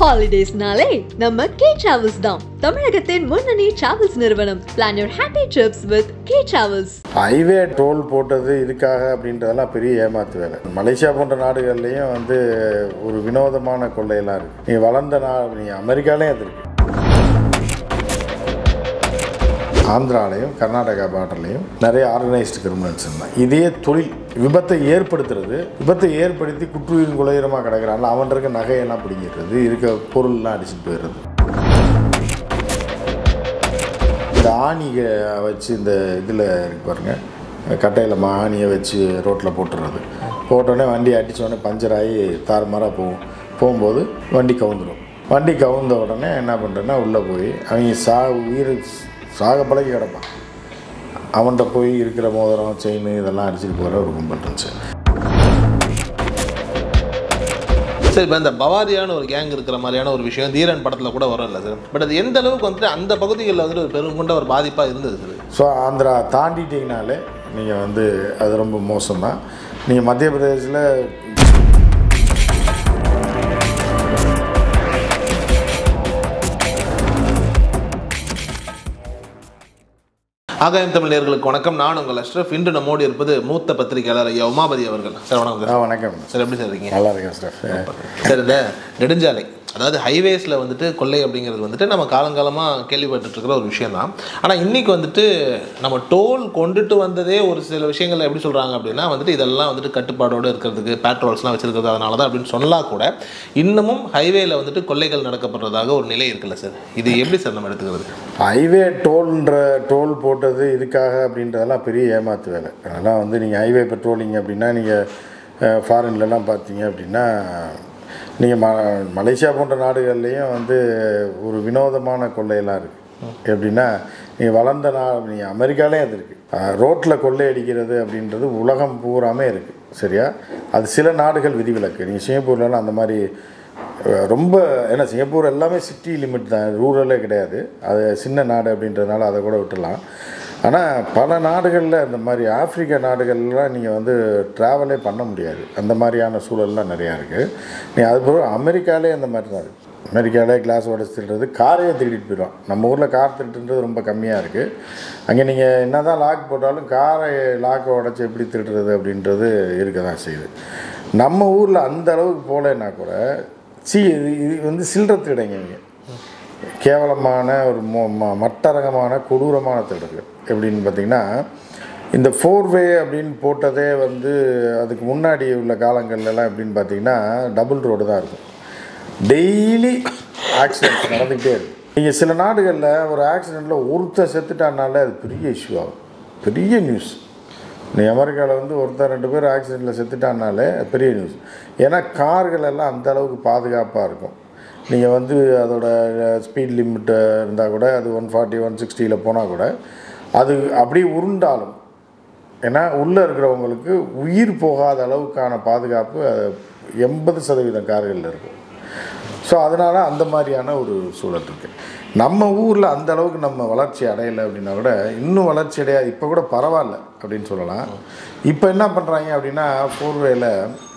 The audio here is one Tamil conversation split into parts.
ஹாலிடேஸ்னாலே நம்ம கே டிராவல்ஸ் தான் தமிழகத்தின் முன்னணி டிராவல்ஸ் நிறுவனம் plan your happy trips with K travels highway toll போட்டது இதுக்காக அப்படின்றதெல்லாம் பெரிய ஏமாத்து வேலை மலேசியா போன்ற நாடுகள்லையும் வந்து ஒரு வினோதமான கொள்ளையெல்லாம் இருக்குது நீங்கள் வளர்ந்த நா நீங்கள் அமெரிக்காலேயும் அது இருக்குது ஆந்திராலையும் கர்நாடகா பார்டர்லையும் நிறைய ஆர்கனைஸ்டு கிரிமினல்ஸ் இருந்தாங்க இதே தொழில் விபத்தை ஏற்படுத்துறது விபத்தை ஏற்படுத்தி குற்றுயிரும் குலையரமாக கிடக்கிறான்ல அவன் இருக்க நகையெல்லாம் பிடிங்கிடுறது இருக்க பொருள்லாம் அடிச்சுட்டு போயிடுறது இந்த ஆணியை வச்சு இந்த இதில் இருக்கு பாருங்க கட்டையில் மா ஆணியை வச்சு ரோட்டில் போட்டுறது போட்டோடனே வண்டி அடித்தோடனே பஞ்சர் ஆகி தாறுமாறாக போகும் போகும்போது வண்டி கவுந்துடும் வண்டி கவுந்த உடனே என்ன பண்ணுறேன்னா உள்ளே போய் அவங்க சா உயிர் சாக பழகி கிடப்பான் அவன்கிட்ட போய் இருக்கிற மோதிரம் செயின் இதெல்லாம் அடிச்சுட்டு போகிற ஒரு கும்பல் இருந்துச்சு சரி இப்போ இந்த பவாரியான ஒரு கேங் இருக்கிற மாதிரியான ஒரு விஷயம் தீரன் படத்தில் கூட வரும்ல சார் பட் அது எந்த அளவுக்கு வந்துட்டு அந்த பகுதிகளில் வந்துட்டு ஒரு பெரும் கொண்ட ஒரு பாதிப்பாக இருந்தது சார் ஸோ ஆந்திரா தாண்டிட்டிங்கனாலே நீங்கள் வந்து அது ரொம்ப மோசம்தான் நீங்கள் மத்திய பிரதேசில் ஆகாயம் தமிழ் நேயர்களுக்கு வணக்கம் நான் உங்கள் அஷ்ரஃப் இன்று நம்மோடு இருப்பது மூத்த பத்திரிகையாளர் ஐயா உமாபதி அவர்கள் சார் வணக்கம் ஆ சார் வணக்கம் சார் எப்படி சார் இருக்கீங்க நல்லா இருக்கேன் சார் சார் இந்த நெடுஞ்சாலை அதாவது ஹைவேஸில் வந்துட்டு கொள்ளை அப்படிங்கிறது வந்துட்டு நம்ம காலங்காலமாக கேள்விப்பட்டுட்டு இருக்கிற ஒரு விஷயம் தான் ஆனால் இன்றைக்கி வந்துட்டு நம்ம டோல் கொண்டுட்டு வந்ததே ஒரு சில விஷயங்கள் எப்படி சொல்கிறாங்க அப்படின்னா வந்துட்டு இதெல்லாம் வந்துட்டு கட்டுப்பாடோடு இருக்கிறதுக்கு பேட்ரோல்ஸ்லாம் வச்சுருக்கிறது அதனால தான் அப்படின்னு சொன்னால் கூட இன்னமும் ஹைவேல வந்துட்டு கொள்ளைகள் நடக்கப்படுறதாக ஒரு நிலை இருக்குல்ல சார் இது எப்படி சார் நம்ம எடுத்துக்கிறது ஹைவே டோல்ன்ற டோல் போட்டது இதுக்காக அப்படின்றதெல்லாம் பெரிய ஏமாத்து வேலை அதெல்லாம் வந்து நீங்கள் ஹைவே பெட்ரோலிங் அப்படின்னா நீங்கள் ஃபாரின்லலாம் பார்த்தீங்க அப்படின்னா நீங்கள் ம மலேசியா போன்ற நாடுகள்லேயும் வந்து ஒரு வினோதமான கொள்ளையெல்லாம் இருக்குது எப்படின்னா நீங்கள் வளர்ந்த நா நீங்கள் அமெரிக்காலேயும் அது இருக்குது ரோட்டில் கொள்ளை அடிக்கிறது அப்படின்றது உலகம் பூராமே இருக்குது சரியா அது சில நாடுகள் விதிவிலக்கு நீங்கள் சிங்கப்பூர்லலாம் அந்த மாதிரி அஹ் ரொம்ப ஏன்னா சிங்கப்பூர் எல்லாமே சிட்டி லிமிட் தான் ரூரலே கிடையாது அது சின்ன நாடு அப்படின்றதுனால அதை கூட விட்டுடலாம் ஆனால் பல நாடுகளில் இந்த மாதிரி ஆப்பிரிக்க நாடுகள்லாம் நீங்கள் வந்து ட்ராவலே பண்ண முடியாது அந்த மாதிரியான சூழல்லாம் நிறையா இருக்குது நீ அது போக அமெரிக்காலே அந்த மாதிரி தான் இருக்குது அமெரிக்காவிலே கிளாஸ் உடச்சி திருடுறது காரையே திருடிட்டு போயிடும் நம்ம ஊரில் கார் திருட்டுன்றது ரொம்ப கம்மியாக இருக்குது அங்கே நீங்கள் என்ன தான் லாக் போட்டாலும் காரை லாக்கை உடச்சி எப்படி திருடுறது அப்படின்றது இருக்க தான் செய்யுது நம்ம ஊரில் அந்த அளவுக்கு போகலைன்னா கூட சி இது இது வந்து சில்லற திருடைங்க இங்கே கேவலமான ஒரு மோ ம- மட்டரகமான கொடூரமான திருடர்கள் எப்படின்னு பார்த்தீங்கன்னா இந்த ஃபோர்வே அப்படின்னு போட்டதே வந்து அதுக்கு முன்னாடி உள்ள காலங்கள்லாம் எப்படின்னு பார்த்தீங்கன்னா டபுள் ரோடு தான் இருக்கும் டெய்லி ஆக்சிடென்ட் நடந்துக்கிட்டே இருக்கும் நீங்கள் சில நாடுகளில் ஒரு ஆக்சிடெண்ட்டில் ஒருத்தர் செத்துட்டானாலே அது பெரிய இஷ்யூ ஆகும் பெரிய நியூஸ் நீ அமெரிக்காவில் வந்து ஒருத்தர் ரெண்டு பேர் ஆக்சிடெண்ட்டில் செத்துட்டானாலே அது பெரிய நியூஸ் ஏன்னா கார்கள் எல்லாம் அந்த அளவுக்கு பாதுகாப்பாக இருக்கும் நீங்கள் வந்து அதோட ஸ்பீட் லிமிட்டு இருந்தால் கூட அது ஒன் ஃபார்ட்டி ஒன் சிக்ஸ்டியில் போனால் கூட அது அப்படியே உருண்டாலும் ஏன்னா உள்ளே இருக்கிறவங்களுக்கு உயிர் போகாத அளவுக்கான பாதுகாப்பு எண்பது சதவீதம் கார்களில் இருக்கும் ஸோ அதனால் அந்த மாதிரியான ஒரு சூழல் இருக்குது நம்ம ஊரில் அந்த அளவுக்கு நம்ம வளர்ச்சி அடையலை அப்படின்னா கூட இன்னும் வளர்ச்சி அடையாது இப்போ கூட பரவாயில்ல அப்படின்னு சொல்லலாம் இப்போ என்ன பண்ணுறாங்க அப்படின்னா ஃபோர்வேல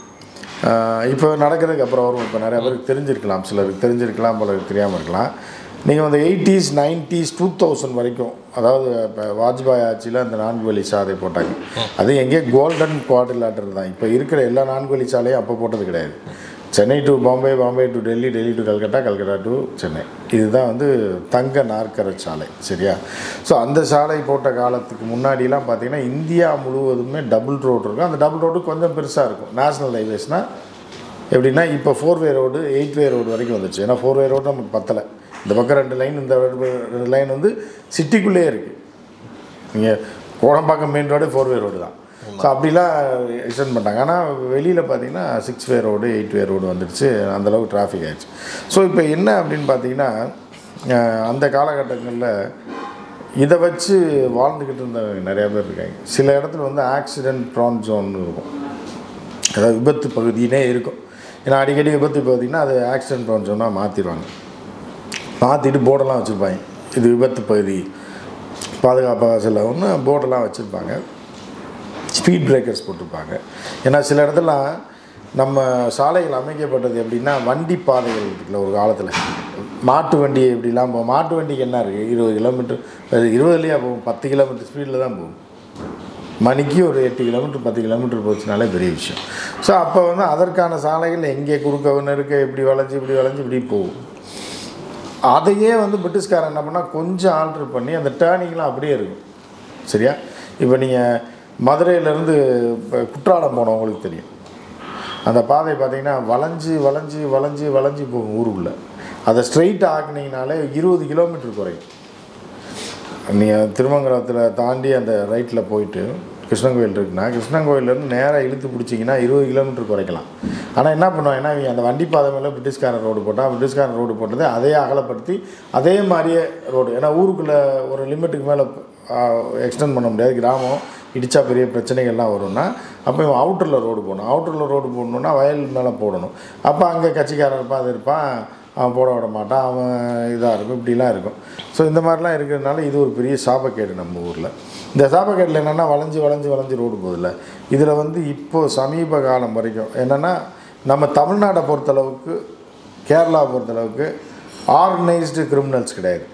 இப்போ நடக்கிறதுக்கு அப்புறம் வரும் இப்போ நிறைய பேருக்கு தெரிஞ்சிருக்கலாம் சிலருக்கு தெரிஞ்சிருக்கலாம் பலருக்கு தெரியாமல் இருக்கலாம் நீங்கள் வந்து எயிட்டிஸ் நைன்ட்டீஸ் டூ தௌசண்ட் வரைக்கும் அதாவது இப்போ வாஜ்பாய் ஆட்சியில் அந்த நான்கு வழி சாலை போட்டாங்க அது எங்கேயோ கோல்டன் குவாட்ரிலேட்டர் தான் இப்போ இருக்கிற எல்லா நான்கு வழி சாலையும் அப்போ போட்டது கிடையாது Chennai to Bombay Bombay to Delhi Delhi to Calcutta Calcutta to Chennai இதுதான் வந்து தங்க நாற்கர சாலை சரியா ஸோ அந்த சாலை போட்ட காலத்துக்கு முன்னாடிலாம் பார்த்தீங்கன்னா இந்தியா முழுவதுமே டபுள் ரோடு இருக்கும் அந்த டபுள் ரோடு கொஞ்சம் பெருசாக இருக்கும் நேஷ்னல் ஹைவேஸ்னால் எப்படின்னா இப்போ four way road eight way road வரைக்கும் வந்துச்சு ஏன்னா ஃபோர் வே ரோடு நமக்கு பத்தலை இந்த பக்கம் ரெண்டு லைன் இந்த ரெண்டு லைன் வந்து சிட்டிக்குள்ளேயே இருக்குது நீங்கள் Kodambakkam main road four way road தான் ஸோ அப்படிலாம் எக்ஸ்டெண்ட் பண்ணிட்டாங்க ஆனால் வெளியில் பார்த்தீங்கன்னா six way road eight way road வந்துடுச்சு அந்தளவுக்கு டிராஃபிக் ஆயிடுச்சு ஸோ இப்போ என்ன அப்படின்னு பார்த்தீங்கன்னா அஹ், அந்த காலகட்டங்களில் இதை வச்சு வாழ்ந்துக்கிட்டு இருந்தவங்க நிறையா பேர் இருக்காங்க சில இடத்துல வந்து ஆக்சிடென்ட் ப்ரான் ஜோன் இருக்கும் அதாவது விபத்து பகுதியினே இருக்கும் ஏன்னா அடிக்கடி விபத்து பகுதினா அது ஆக்சிடென்ட் ப்ரான் ஜோனாக மாற்றிடுவாங்க மாற்றிட்டு போர்டெல்லாம் வச்சுருப்பாங்க இது விபத்து பகுதி பாதுகாப்பாக சில ஒன்று போர்டெல்லாம் வச்சுருப்பாங்க ஸ்பீட் பிரேக்கர்ஸ் போட்டிருப்பாங்க ஏன்னா சில இடத்துல நம்ம சாலைகள் அமைக்கப்பட்டது எப்படின்னா வண்டி பாதைகள் இருக்குல்ல ஒரு காலத்தில் மாட்டு வண்டி எப்படிலாம் போகும் மாட்டு வண்டிக்கு என்ன இருக்குது இருபது கிலோமீட்டர் அது இருபதுலையா போகும் பத்து கிலோமீட்டர் ஸ்பீடில் தான் போகும் மணிக்கு ஒரு எட்டு கிலோமீட்டர் பத்து கிலோமீட்டர் போச்சுனாலே பெரிய விஷயம் ஸோ அப்போ வந்து அதற்கான சாலைகள் எங்கே குறுக்க ஒன்று இருக்க இப்படி வளைஞ்சு இப்படி வளைஞ்சு இப்படி போகும் அதையே வந்து பிரிட்டிஷ்காரன் என்ன பண்ணால் கொஞ்சம் ஆல்ட்ரு பண்ணி அந்த டேர்னிங்லாம் அப்படியே இருக்கும் சரியா இப்போ நீங்கள் மதுரையிலேருந்து இப்போ குற்றாலம் போனவங்களுக்கு தெரியும் அந்த பாதை பார்த்தீங்கன்னா வளைஞ்சு வளைஞ்சு வளைஞ்சு வளைஞ்சு போகும் ஊருக்குள்ளே அதை ஸ்ட்ரைட் ஆக்குனீங்கனாலே இருபது கிலோமீட்டர் குறையும் நீங்கள் திருமங்கலத்தில் தாண்டி அந்த ரைட்டில் போயிட்டு கிருஷ்ணன் கோயில் இருக்குன்னா கிருஷ்ணன் கோயிலேருந்து நேராக இழுத்து பிடிச்சிங்கன்னா இருபது கிலோமீட்டர் குறைக்கலாம் ஆனால் என்ன பண்ணுவாங்கன்னா இவங்க அந்த வண்டி பாதை மேலே பிரிட்டிஷ்காரன் ரோடு போட்டால் பிரிட்டிஷ்காரன் ரோடு போட்டதை அதே அகலப்படுத்தி அதே மாதிரியே ரோடு ஏன்னா ஊருக்குள்ளே ஒரு லிமிட்டுக்கு மேலே எக்ஸ்டெண்ட் பண்ண முடியாது கிராமம் இடித்தா பெரிய பிரச்சனைகள்லாம் வரும்னா அப்போ இவன் அவுட்டரில் ரோடு போடணும் அவுட்டரில் ரோடு போடணுன்னா வயல் மேலே போடணும் அப்போ அங்கே கட்சிக்காரன் இருப்பான் அது இருப்பான் அவன் போட விட மாட்டான் அவன் இதாக இருக்கும் இப்படிலாம் இருக்கும் ஸோ இந்த மாதிரிலாம் இருக்கிறதுனால இது ஒரு பெரிய சாபக்கேடு நம்ம ஊரில் இந்த சாபக்கேடில் என்னென்னா வளைஞ்சு வளைஞ்சு வளைஞ்சு ரோடு போதில்ல இதில் வந்து இப்போது சமீப காலம் வரைக்கும் என்னென்னா நம்ம தமிழ்நாட்டை பொறுத்தளவுக்கு கேரளாவை பொறுத்தளவுக்கு ஆர்கனைஸ்டு கிரிமினல்ஸ் கிடையாது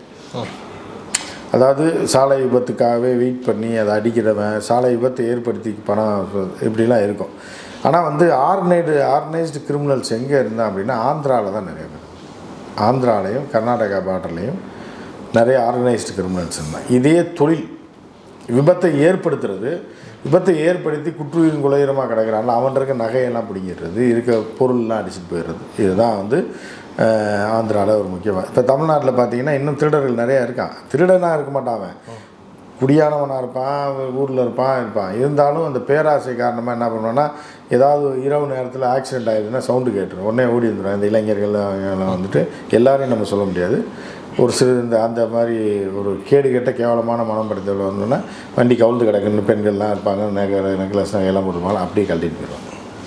அதாவது சாலை விபத்துக்காகவே வெயிட் பண்ணி அதை அடிக்கிறவன் சாலை விபத்தை ஏற்படுத்தி பணம் இப்படிலாம் இருக்கும் ஆனால் வந்து ஆர்கனைடு ஆர்கனைஸ்டு கிரிமினல்ஸ் எங்கே இருந்தால் அப்படின்னா ஆந்திராவில் தான் நிறைய பேர் ஆந்திராலையும் கர்நாடகா பார்டர்லையும் நிறைய ஆர்கனைஸ்டு கிரிமினல்ஸ் இருந்தான் இதே தொழில் விபத்தை ஏற்படுத்துறது விபத்தை ஏற்படுத்தி குற்றுயிரும் குலையரமாக கிடக்கிறான்ல அவன் இருக்க நகையெல்லாம் பிடிங்கிடுறது இருக்க பொருள்லாம் அடிச்சுட்டு போயிடுறது இதுதான் வந்து ஆந்திராவில் ஒரு முக்கியமாக இப்போ தமிழ்நாட்டில் பார்த்தீங்கன்னா இன்னும் திருடர்கள் நிறையா இருக்கான் திருடனாக இருக்க மாட்டான் அவன் குடியானவனாக இருப்பான் ஊரில் இருப்பான் இருப்பான் இருந்தாலும் அந்த பேராசை காரணமாக என்ன பண்ணுவான்னா ஏதாவது இரவு நேரத்தில் ஆக்சிடென்ட் ஆகிடுதுன்னா சவுண்டு கேட்டுரும் உடனே ஓடி வந்துடும் இந்த இளைஞர்கள் எல்லாம் வந்துட்டு எல்லாரையும் நம்ம சொல்ல முடியாது ஒரு சிறு இந்த அந்த மாதிரி ஒரு கேடு கெட்ட கேவலமான மனம் படுத்தவர்கள் வந்தோன்னா வண்டி கவுழ்ந்து கிடக்குன்னு பெண்கள்லாம் இருப்பாங்க நெக நெக்லஸ் நகையெல்லாம் போட்டுருப்பாங்க அப்படியே கழட்டிட்டு போயிடுவாங்க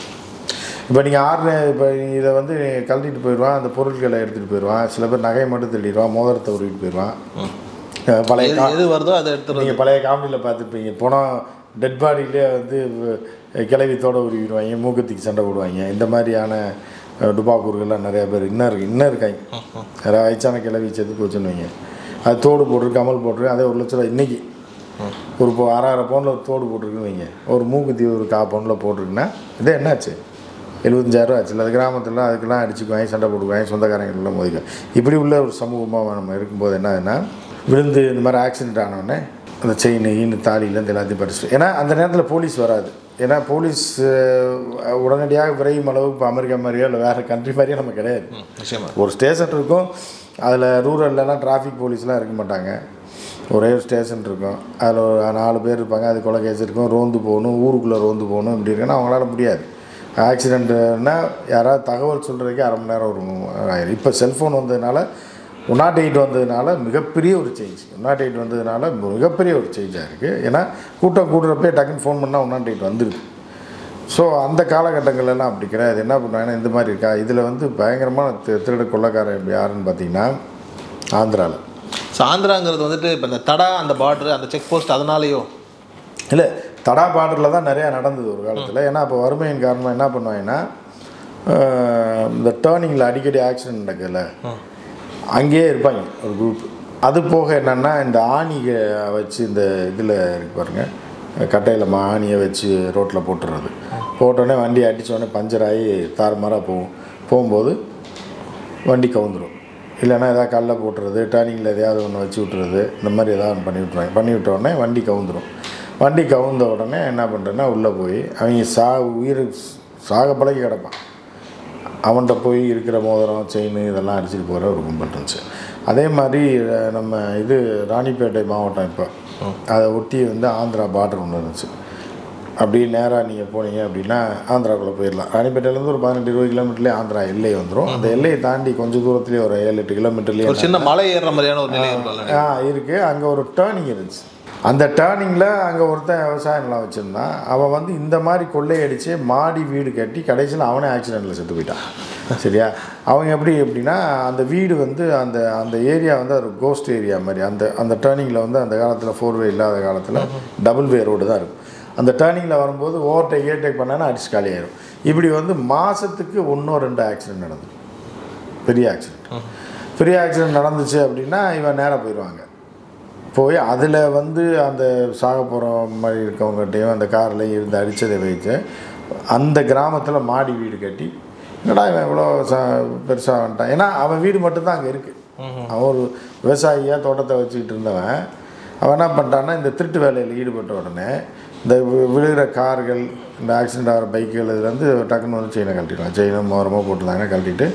இப்போ நீங்கள் ஆறு இப்போ இதை வந்து கழட்டிட்டு போயிடுவான் அந்த பொருட்களை எடுத்துகிட்டு போயிடுவான் சில பேர் நகையை மட்டும் தள்ளிடுவான் மோதிரத்தை உருவிட்டு போயிடுவான் அஹ் பழைய எது கா எது வருதோ அதை எடுத்துறது நீங்கள் பழைய காமெடியில் பார்த்துருப்பீங்க போனால் டெட் பாடியிலே வந்து கிளவித்தோடு உருவிடுவாங்க மூக்கத்துக்கு சண்டை போடுவாங்க இந்த மாதிரியான அஹ், டுபாக்கூர்கள்லாம் நிறைய பேர் இன்னும் இருக்கு இன்னும் இருக்காங்க யாராவது வயசான கிளவி செத்து போச்சுன்னு வைங்க அது தோடு போட்டிருக்கு கமல் போட்டிருக்கு அதே ஒரு லட்ச ரூபா இன்றைக்கி ஒரு இப்போ அரை பவுனில் ஒரு தோடு போட்டிருக்குன்னு வைங்க ஒரு மூக்குத்தி ஒரு கா பவுனில் போட்டிருக்குன்னா இதே என்னாச்சு எழுபத்தஞ்சாயிரம் ஆச்சு அது கிராமத்தில் அதுக்கெல்லாம் அடிச்சுக்குவாங்க சண்டை போட்டுக்குவாங்க சொந்தக்காரங்கள்லாம் மோதிக்க இப்படி உள்ள ஒரு சமூகமாக நம்ம இருக்கும்போது என்ன ஆகுதுன்னா விழுந்து இந்த மாதிரி ஆக்சிடென்ட் ஆனோடனே அந்த செயின் ஈனு தாலியிலேருந்து எல்லாத்தையும் பறிச்சுட்டு ஏன்னா அந்த நேரத்தில் போலீஸ் வராது ஏன்னா போலீஸ் அஹ், உடனடியாக விரையும் அளவுக்கு இப்போ அமெரிக்கா மாதிரியோ இல்லை வேறு கண்ட்ரி மாதிரியோ நம்ம கிடையாது ம், நிச்சயமா ஒரு ஸ்டேஷன் இருக்கும் அதில் ரூரல்லலாம் டிராஃபிக் போலீஸ்லாம் இருக்க மாட்டாங்க ஒரே ஒரு ஸ்டேஷன் இருக்கும் அதில் ஒரு நாலு பேர் இருப்பாங்க அது கொலை கேஸ் இருக்கும் ரோந்து போகணும் ஊருக்குள்ளே ரோந்து போகணும் இப்படி இருக்குன்னா அவங்களால முடியாது ஆக்சிடெண்ட்டுன்னா யாராவது தகவல் சொல்கிறதுக்கே அரை மணி நேரம் ஒரு ஆயிரும் இப்போ செல்ஃபோன் வந்ததுனால ஒன் நாட் எயிட் வந்ததுனால மிகப்பெரிய ஒரு சேஞ்ச் ஒன் நாட் எயிட் வந்ததுனால மிகப்பெரிய ஒரு சேஞ்சாக இருக்குது ஏன்னா கூட்டம் கூடுறப்பே டக்குன்னு ஃபோன் பண்ணால் ஒன் நாட் எயிட் வந்துடுது ஸோ அந்த காலகட்டங்கள்லாம் அப்படி கிடையாது என்ன பண்ணுவாங்கன்னா இந்த மாதிரி இருக்கா இதில் வந்து பயங்கரமான தி- திருட கொள்ளக்காரன் இப்படி யாருன்னு பார்த்தீங்கன்னா ஆந்திராவில் ஸோ ஆந்திராங்கிறது வந்துட்டு இப்போ இந்த தடா அந்த பார்டர் அந்த செக் போஸ்ட் அதனாலேயோ இல்லை தடா பார்டரில் தான் நிறையா நடந்தது ஒரு காலத்தில் ஏன்னா அப்போ வறுமையின் காரணமாக என்ன பண்ணுவாங்கன்னா ஆஹ், இந்த டேர்னிங்கில் அடிக்கடி ஆக்சிடென்ட் நடக்குதுல்ல அங்கேயே இருப்பாங்க ஒரு குரூப் அது போக என்னென்னா இந்த ஆணியை வச்சு இந்த இதில் இருக்கு பாருங்க கட்டையில் மா ஆணியை வச்சு ரோட்டில் போட்டுறது போட்டோடனே வண்டி அடித்தோடனே பஞ்சர் ஆகி தாறுமாறாக போகும் போகும்போது வண்டி கவுந்துரும் இல்லைன்னா ஏதாவது கல்லை போட்டுறது டேர்னிங்கில் எதையாவது ஒன்று வச்சு விட்டுறது இந்த மாதிரி ஏதாவது ஒன்று பண்ணி விட்ருவாங்க பண்ணி விட்ட உடனே வண்டி கவுந்துரும் வண்டி கவுந்த உடனே என்ன பண்ணுறேன்னா உள்ளே போய் அவங்க சா உயிர் சாக பழகி கிடப்பான் அவன்கிட்ட போய் இருக்கிற மோதிரம் செயின் இதெல்லாம் அடிச்சுட்டு போகிற ஒரு கும்பல் இருந்துச்சு அதே மாதிரி அஹ், நம்ம இது ராணிப்பேட்டை மாவட்டம் இப்போ அதை ஒட்டி வந்து ஆந்திரா பார்டர் ஒன்று இருந்துச்சு அப்படியே நேராக நீங்கள் போனீங்க அப்படின்னா ஆந்திராக்குள்ளே போயிடலாம் ராணிப்பேட்டையிலேருந்து ஒரு பதினெட்டு இருபது கிலோமீட்டர்லேயே ஆந்திரா எல்லை வந்துடும் அந்த எல்லையை தாண்டி கொஞ்சம் தூரத்துலேயே ஒரு ஏழு எட்டு கிலோமீட்டர்லேயே ஒரு சின்ன மலை ஏறுற மாதிரியான ஒரு நிலை இருக்கும்ல ஆ இருக்குது அங்கே ஒரு டேர்னிங் இருந்துச்சு அந்த டேர்னிங்கில் அங்கே ஒருத்தன் விவசாய நிலம் வச்சுருந்தான் அவன் வந்து இந்த மாதிரி கொள்ளையடிச்சு மாடி வீடு கட்டி கடைசியில் அவனே ஆக்சிடெண்ட்டில் செத்து போயிட்டான் சரியா அவங்க எப்படி எப்படின்னா அந்த வீடு வந்து அந்த அந்த ஏரியா வந்து ஒரு கோஸ்ட் ஏரியா மாதிரி அந்த அந்த டேர்னிங்கில் வந்து அந்த காலத்தில் ஃபோர் வே இல்லாத காலத்தில் டபுள் வே ரோடு தான் இருக்கும் அந்த டேர்னிங்கில் வரும்போது ஓவர்டேக் ஏர்டேக் பண்ணானா அடிச்சு காலியாயிரும் இப்படி வந்து மாதத்துக்கு ஒன்றோ ரெண்டு ஆக்சிடென்ட் நடந்தது பெரிய ஆக்சிடென்ட் பெரிய ஆக்சிடென்ட் நடந்துச்சு அப்படின்னா இவன் நேராக போயிடுவாங்க போய் அதில் வந்து அந்த சாக போகிற மாதிரி இருக்கவங்ககிட்டையும் அந்த கார்லையும் இருந்து அடித்ததை வைத்து அந்த கிராமத்தில் மாடி வீடு கட்டி என்னடா இவன் இவ்வளோ ச பெருசாக வந்துட்டான் ஏன்னா அவன் வீடு மட்டும்தான் அங்கே இருக்குது அவன் ஒரு விவசாயியாக தோட்டத்தை வச்சுக்கிட்டு இருந்தவன் அவன் என்ன பண்ணிட்டான்னா இந்த திருட்டு வேலையில் ஈடுபட்ட உடனே இந்த வி- விழுகிற கார்கள் இந்த ஆக்சிடென்ட் ஆகிற பைக்குகள் இதுலேருந்து டக்குன்னு வந்து செயினை கழட்டிடுவான் செயினை மோரமாக போட்டுருந்தாங்கன்னா கழட்டிட்டு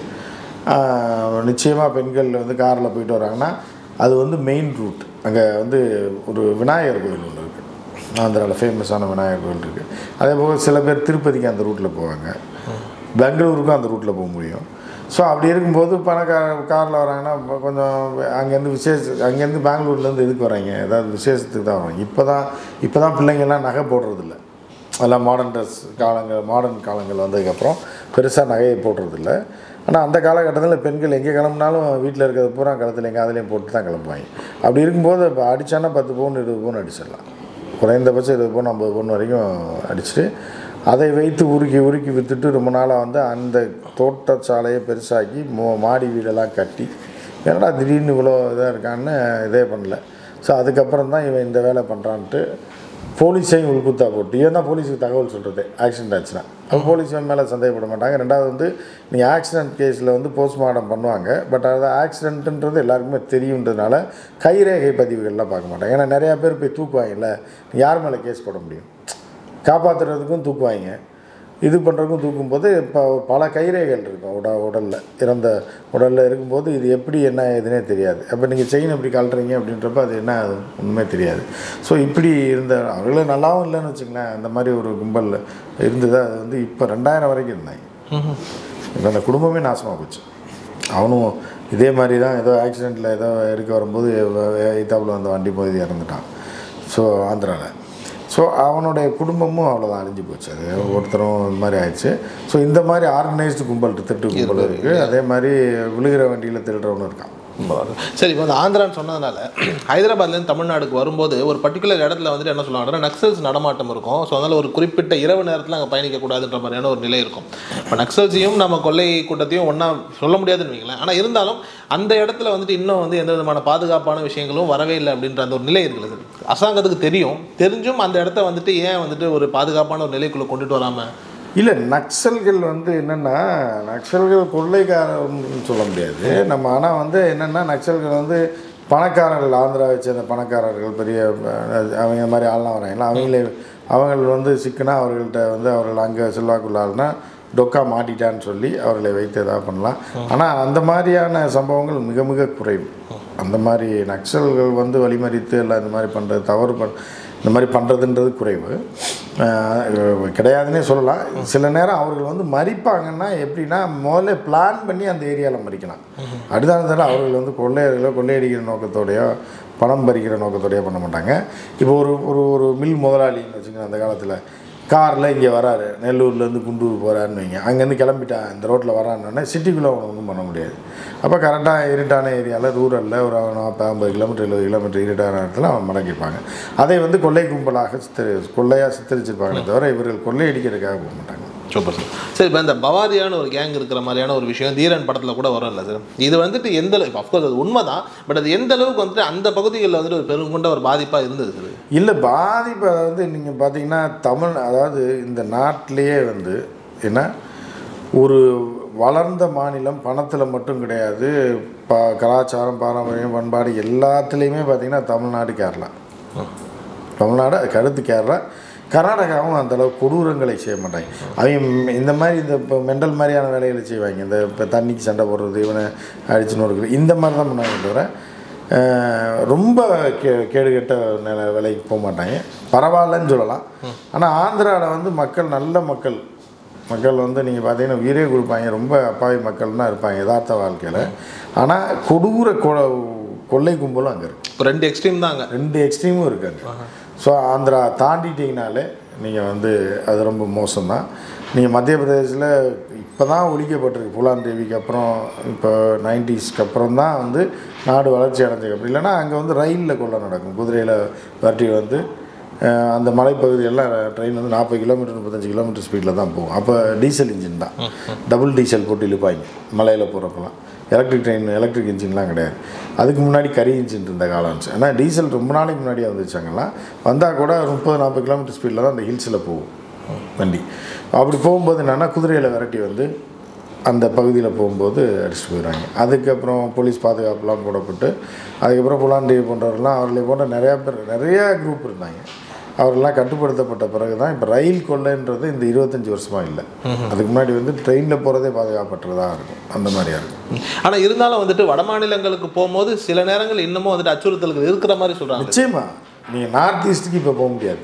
நிச்சயமாக பெண்கள் வந்து காரில் போயிட்டு வராங்கன்னா அது வந்து மெயின் ரூட் அங்கே வந்து ஒரு விநாயகர் கோயில் ஒன்று இருக்குது ஆந்திராவில் ஃபேமஸான விநாயகர் கோயில் இருக்குது அதே போக சில பேர் திருப்பதிக்கு அந்த ரூட்டில் போவாங்க பெங்களூருக்கும் அந்த ரூட்டில் போக முடியும் ஸோ அப்படி இருக்கும்போது பணக்கார காரில் வராங்கன்னா இப்ப கொஞ்சம் அங்கேருந்து விசேஷ அங்கேருந்து பெங்களூர்லேருந்து எதுக்கு வராங்க ஏதாவது விசேஷத்துக்கு தான் வராங்க இப்போ தான் இப்போ தான் பிள்ளைங்கள்லாம் நகை போடுறதில்ல எல்லாம் மாடர்ன் ட்ரெஸ் காலங்கள் மாடர்ன் காலங்கள் வந்ததுக்கப்புறம் பெருசாக நகையை போடுறதில்ல ஆனால் அந்த காலகட்டத்தில் பெண்கள் எங்கே கிளம்புனாலும் வீட்டில் இருக்கிறது பூரா கழுத்தில் எங்கே அதுலேயும் போட்டு தான் கிளம்புவாங்க அப்படி இருக்கும்போது இப்போ அடித்தானா பத்து பவுன் இருபது பவுன் அடிச்சிடலாம் குறைந்தபட்சம் இருபது பவுன் ஐம்பது பவுன் வரைக்கும் அடிச்சுட்டு அதை வைத்து உருக்கி உருக்கி விற்றுட்டு ரொம்ப நாளாக வந்து அந்த தோட்டச்சாலையை பெருசாக்கி மோ மாடி வீடெல்லாம் கட்டி என்னடா திடீர்னு இவ்வளோ இதாக இருக்கான்னு இதே பண்ணல ஸோ அதுக்கப்புறம் தான் இவன் இந்த வேலை பண்ணுறான்ட்டு போலீஸையும் உள்குத்தா போட்டு இவன் தான் போலீஸுக்கு தகவல் சொல்கிறது ஆக்சிடென்ட் ஆச்சுன்னா அப்போ போலீஸ் இவன் மேலே சந்தேகப்பட மாட்டாங்க ரெண்டாவது வந்து நீங்கள் ஆக்சிடென்ட் கேஸில் வந்து போஸ்ட்மார்ட்டம் பண்ணுவாங்க பட் அது ஆக்சிடென்ட்டுன்றது எல்லாருக்குமே தெரியுன்றதுனால கைரேகை பதிவுகள்லாம் பார்க்க மாட்டாங்க ஏன்னா நிறையா பேர் போய் தூக்குவாங்கல்ல யார் மேலே கேஸ் போட முடியும் காப்பாற்றுறதுக்கும் தூக்குவாங்க இது பண்ணுறதுக்கும் தூக்கும்போது இப்போ பல கைரேகைகள் இருக்கும் உட உடலில் இறந்த உடலில் இருக்கும்போது இது எப்படி என்ன ஏதுனே தெரியாது அப்போ நீங்கள் செயின் எப்படி கழட்டுறீங்க அப்படின்றப்ப அது என்ன அது ஒன்றுமே தெரியாது ஸோ இப்படி இருந்த அவர்களே நல்லாவும் இல்லைன்னு வச்சுங்களேன் அந்த மாதிரி ஒரு கும்பல் இருந்தது அது வந்து இப்போ ரெண்டாயிரம் வரைக்கும் இருந்தாங்க இப்போ அந்த குடும்பமே நாசமாக போச்சு அவனும் இதே மாதிரி தான் ஏதோ ஆக்சிடெண்ட்டில் ஏதோ இருக்க வரும்போது எய்த்தாப்பில் வந்த வண்டி போய் இறந்துட்டான் ஸோ ஆந்திராவில் ஸோ அவனுடைய குடும்பமும் அவ்வளோதான் அழிஞ்சு போச்சு அது ஒருத்தரும் இந்த மாதிரி ஆயிடுச்சு ஸோ இந்த மாதிரி ஆர்கனைஸ்டு கும்பல் திருட்டு கும்பல் இருக்குது அதே மாதிரி விழுகிற வண்டியில் திருடுறவனும் இருக்கான் சரி இப்போ அந்த ஆந்திரான்னு சொன்னதுனால ஹைதராபாத்லேருந்து தமிழ்நாடுக்கு வரும்போது ஒரு பர்டிகுலர் இடத்துல வந்துட்டு என்ன சொல்லுவாங்கன்னா நக்சல்ஸ் நடமாட்டம் இருக்கும் ஸோ அதனால் ஒரு குறிப்பிட்ட இரவு நேரத்தில் அங்கே பயணிக்கக்கூடாதுன்ற மாதிரியான ஒரு நிலை இருக்கும் இப்போ நக்சல்ஸையும் நம்ம கொள்ளை கூட்டத்தையும் ஒன்றா சொல்ல முடியாதுன்னு வைங்களேன் ஆனால் இருந்தாலும் அந்த இடத்துல வந்துட்டு இன்னும் வந்து எந்த விதமான பாதுகாப்பான விஷயங்களும் வரவே இல்லை அப்படின்ற அந்த ஒரு நிலை இருக்குல்ல சார் அரசாங்கத்துக்கு தெரியும் தெரிஞ்சும் அந்த இடத்த வந்துட்டு ஏன் வந்துட்டு ஒரு பாதுகாப்பான ஒரு நிலைக்குள்ளே கொண்டுட்டு வராமல் இல்லை நக்சல்கள் வந்து என்னென்னா நக்சல்கள் கொள்ளைக்காரன்னு சொல்ல முடியாது நம்ம ஆனால் வந்து என்னென்னா நக்சல்கள் வந்து பணக்காரர்கள் ஆந்திராவை சேர்ந்த பணக்காரர்கள் பெரிய அஹ், அவங்க மாதிரி ஆள்லாம் வராங்களா அவங்களே அவங்க வந்து சிக்கினா அவர்கள்ட்ட வந்து அவர்கள் அங்கே செல்வாக்குள்ள ஆள்னா டொக்கா மாட்டிட்டான்னு சொல்லி அவர்களை வைத்து எதாவது பண்ணலாம் ஆனால் அந்த மாதிரியான சம்பவங்கள் மிக மிக குறைவு அந்த மாதிரி நக்சல்கள் வந்து வழிமறித்து எல்லாம் இந்த மாதிரி பண்ணுறது தவறு பண் இந்த மாதிரி பண்ணுறதுன்றது குறைவு அஹ் கிடையாதுன்னே சொல்லலாம் சில நேரம் அவர்கள் வந்து மறிப்பாங்கன்னா எப்படின்னா முதல்ல பிளான் பண்ணி அந்த ஏரியாவில் மறிக்கலாம் அடுத்தாலும் அவர்கள் வந்து கொள்ளையர்களோ கொள்ளையடிக்கிற நோக்கத்தோடையோ பணம் பறிக்கிற நோக்கத்தோடையோ பண்ண மாட்டாங்க இப்போ ஒரு ஒரு ஒரு மில் முதலாளின்னு வச்சுக்கோங்க அந்த காலத்தில் காரில் இங்கே வராரு நெல்லூர்லேருந்து குண்டூர் போகிறாருன்னு வைங்க அங்கேருந்து கிளம்பிட்டான் இந்த ரோட்டில் வரான்னு சிட்டிக்குள்ளே அவனை ஒன்றும் பண்ண முடியாது அப்போ கரெக்டாக இருட்டான ஏரியாவில் ரூரலில் ஒரு நாற்பது ஐம்பது கிலோமீட்டர் எழுபது கிலோமீட்டர் இருட்டான இடத்துல அவன் மடக்கிப்பாங்க அதை வந்து கொள்ளை கும்பலாக சித்தரி கொள்ளையாக சித்தரிச்சிருப்பாங்களே தவிர இவர்கள் கொள்ளையடிக்கிறதுக்காக போக மாட்டாங்க சூப்பர் சார் சரி இப்போ இந்த பவாரியான ஒரு கேங் இருக்கிற மாதிரியான ஒரு விஷயம் தீரன் படத்தில் கூட வரும்ல சார் இது வந்துட்டு எந்த அளவு அஃப்கோர்ஸ் அது உண்மை தான் பட் அது எந்த அளவுக்கு வந்துட்டு அந்த பகுதிகளில் வந்துட்டு ஒரு பெருங்கொண்ட ஒரு பாதிப்பாக இருந்தது சார் இல்லை பாதிப்பு அதாவது நீங்கள் பார்த்தீங்கன்னா தமிழ் அதாவது இந்த நாட்டிலேயே வந்து என்ன ஒரு வளர்ந்த மாநிலம் பணத்தில் மட்டும் கிடையாது ப கலாச்சாரம் பாரம்பரியம் பண்பாடு எல்லாத்துலேயுமே பார்த்தீங்கன்னா தமிழ்நாடு கேரளா தமிழ்நாடு அதுக்கு அடுத்து கேரளா கர்நாடகாவும் அந்த அளவு கொடூரங்களை செய்ய மாட்டாங்க அவங்க இந்த மாதிரி இந்த இப்போ மெண்டல் மாதிரியான வேலைகளை செய்வாங்க இந்த இப்போ தண்ணிக்கு சண்டை போடுறது இவனை அடிச்சு நொறுக்குறது இந்த மாதிரி தான் பண்ணாங்க தவிர அஹ், ரொம்ப கே கேடுகெட்ட நில வேலைக்கு போக மாட்டாங்க பரவாயில்லன்னு சொல்லலாம் ஆனால் ஆந்திராவில் வந்து மக்கள் நல்ல மக்கள் மக்கள் வந்து நீங்கள் பார்த்தீங்கன்னா உயிரே கொடுப்பாங்க ரொம்ப அப்பாவி மக்கள் தான் இருப்பாங்க யதார்த்த வாழ்க்கையில் ஆனால் கொடூர கொ கொள்ளை கும்பலும் அங்கே இருக்குது இப்போ ரெண்டு எக்ஸ்ட்ரீம் தான் அங்கே ரெண்டு எக்ஸ்ட்ரீமும் இருக்காங்க ஸோ ஆந்திரா தாண்டிட்டிங்கனாலே நீங்கள் வந்து அது ரொம்ப மோசம்தான் நீங்கள் மத்திய பிரதேசில் இப்போ தான் ஒழிக்கப்பட்டிருக்கு புலான் தேவிக்கு அப்புறம் இப்போ நைன்டிஸ்க்கு அப்புறம் தான் வந்து நாடு வளர்ச்சி அடைஞ்சதுக்கு அப்புறம் இல்லைன்னா அங்கே வந்து ரயிலில் கொள்ள நடக்கும் குதிரையில் வரட்டி வந்து அஹ் அந்த மலைப்பகுதியெல்லாம் ட்ரெயின் வந்து நாற்பது கிலோமீட்டர் முப்பத்தஞ்சு கிலோமீட்டர் ஸ்பீடில் தான் போகும் அப்போ டீசல் இன்ஜின் தான் டபுள் டீசல் போட்டு இழுப்பாங்க மலையில் போகிறப்பெல்லாம் எலக்ட்ரிக் ட்ரெயின் எலக்ட்ரிக் இன்ஜின்லாம் கிடையாது அதுக்கு முன்னாடி கரி இன்ஜின் இருந்த காலம் இருந்துச்சு ஆனால் டீசல் ரொம்ப நாளைக்கு முன்னாடியே வந்துச்சாங்கலாம் வந்தால் கூட முப்பது நாற்பது கிலோமீட்டர் ஸ்பீடில் தான் அந்த ஹில்ஸில் போகும் வண்டி அப்படி போகும்போது என்னென்னா குதிரையில் விரட்டி வந்து அந்த பகுதியில் போகும்போது அடிச்சுட்டு போயிடுறாங்க அதுக்கப்புறம் போலீஸ் பாதுகாப்புலாம் போடப்பட்டு அதுக்கப்புறம் புலாண்டி போன்றவர்கள்லாம் அவர்களை போன்ற நிறையா பேர் நிறையா குரூப் இருந்தாங்க அவரெல்லாம் கட்டுப்படுத்தப்பட்ட பிறகு தான் இப்போ ரயில் கொள்ளைன்றது இந்த இருபத்தஞ்சி வருஷமாக இல்லை அதுக்கு முன்னாடி வந்து ட்ரெயினில் போகிறதே பாதுகாப்பற்றதாக இருக்கும் அந்த மாதிரியா இருக்கும் ஆனா இருந்தாலும் வந்துட்டு வட மாநிலங்களுக்கு போகும்போது சில நேரங்கள் இன்னமும் வந்துட்டு அச்சுறுத்தல்கள் இருக்கிற மாதிரி சொல்றாங்க நிச்சயமா நீங்கள் நார்த் ஈஸ்ட்டுக்கு இப்போ போக முடியாது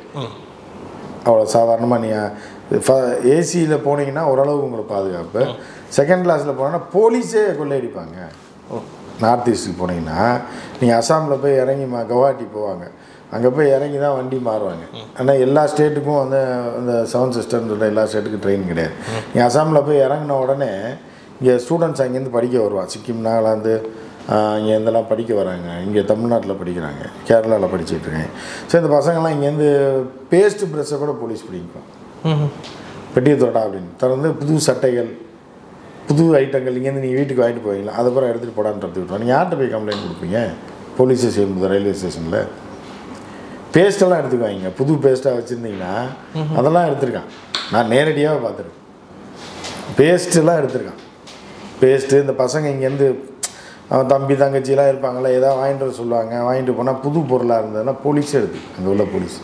அவ்வளோ சாதாரணமாக நீங்கள் ஏசியில் போனீங்கன்னா ஓரளவு உங்களுக்கு பாதுகாப்பு செகண்ட் கிளாஸில் போனீங்கன்னா போலீஸே கொள்ளையடிப்பாங்க நார்த் ஈஸ்ட்டுக்கு போனீங்கன்னா நீங்கள் அசாமில் போய் இறங்கி மா கவுஹாட்டி போவாங்க அங்கே போய் இறங்கி தான் வண்டி மாறுவாங்க ஆனால் எல்லா ஸ்டேட்டுக்கும் வந்து அந்த செவன் சிஸ்டர்ன்ற எல்லா ஸ்டேட்டுக்கும் ட்ரெயின் கிடையாது நீங்கள் அசாமில் போய் இறங்கின உடனே இங்கே ஸ்டூடெண்ட்ஸ் அங்கேருந்து படிக்க வருவான் சிக்கிம் நாகாலாந்து இங்கே இருந்தெல்லாம் படிக்க வராங்க இங்கே தமிழ்நாட்டில் படிக்கிறாங்க கேரளாவில் படிச்சுட்டு இருக்காங்க ஸோ இந்த பசங்கள்லாம் இங்கேருந்து பேஸ்ட் ப்ரெஷ்ஷை கூட போலீஸ் பிடிக்கும் பெட்டியை தோட்டா அப்படின்னு திறந்து புது சட்டைகள் புது ஐட்டங்கள் இங்கேருந்து நீங்கள் வீட்டுக்கு வாங்கிட்டு போவீங்களா அதை பிறகு எடுத்துகிட்டு போடான்னு தடுத்து விட்டுருவாங்க நீங்கள் யார்கிட்ட போய் கம்ப்ளைண்ட் கொடுப்பீங்க போலீஸ் ஸ்டேஷன் ரயில்வே ஸ்டேஷனில் பேஸ்ட்டெல்லாம் எடுத்துக்குவாங்க புது பேஸ்ட்டாக வச்சுருந்தீங்கன்னா அதெல்லாம் எடுத்திருக்கான் நான் நேரடியாக பார்த்துருக்கேன் பேஸ்ட்டெல்லாம் எடுத்திருக்கான் பேஸ்ட்டு இந்த பசங்க இங்கேருந்து அவன் தம்பி தங்கச்சிலாம் இருப்பாங்கள்ல ஏதாவது வாங்கிட்டு வர சொல்லுவாங்க வாங்கிட்டு போனால் புது பொருளாக இருந்ததுன்னா போலீஸே எடுத்து அங்கே உள்ள போலீஸ்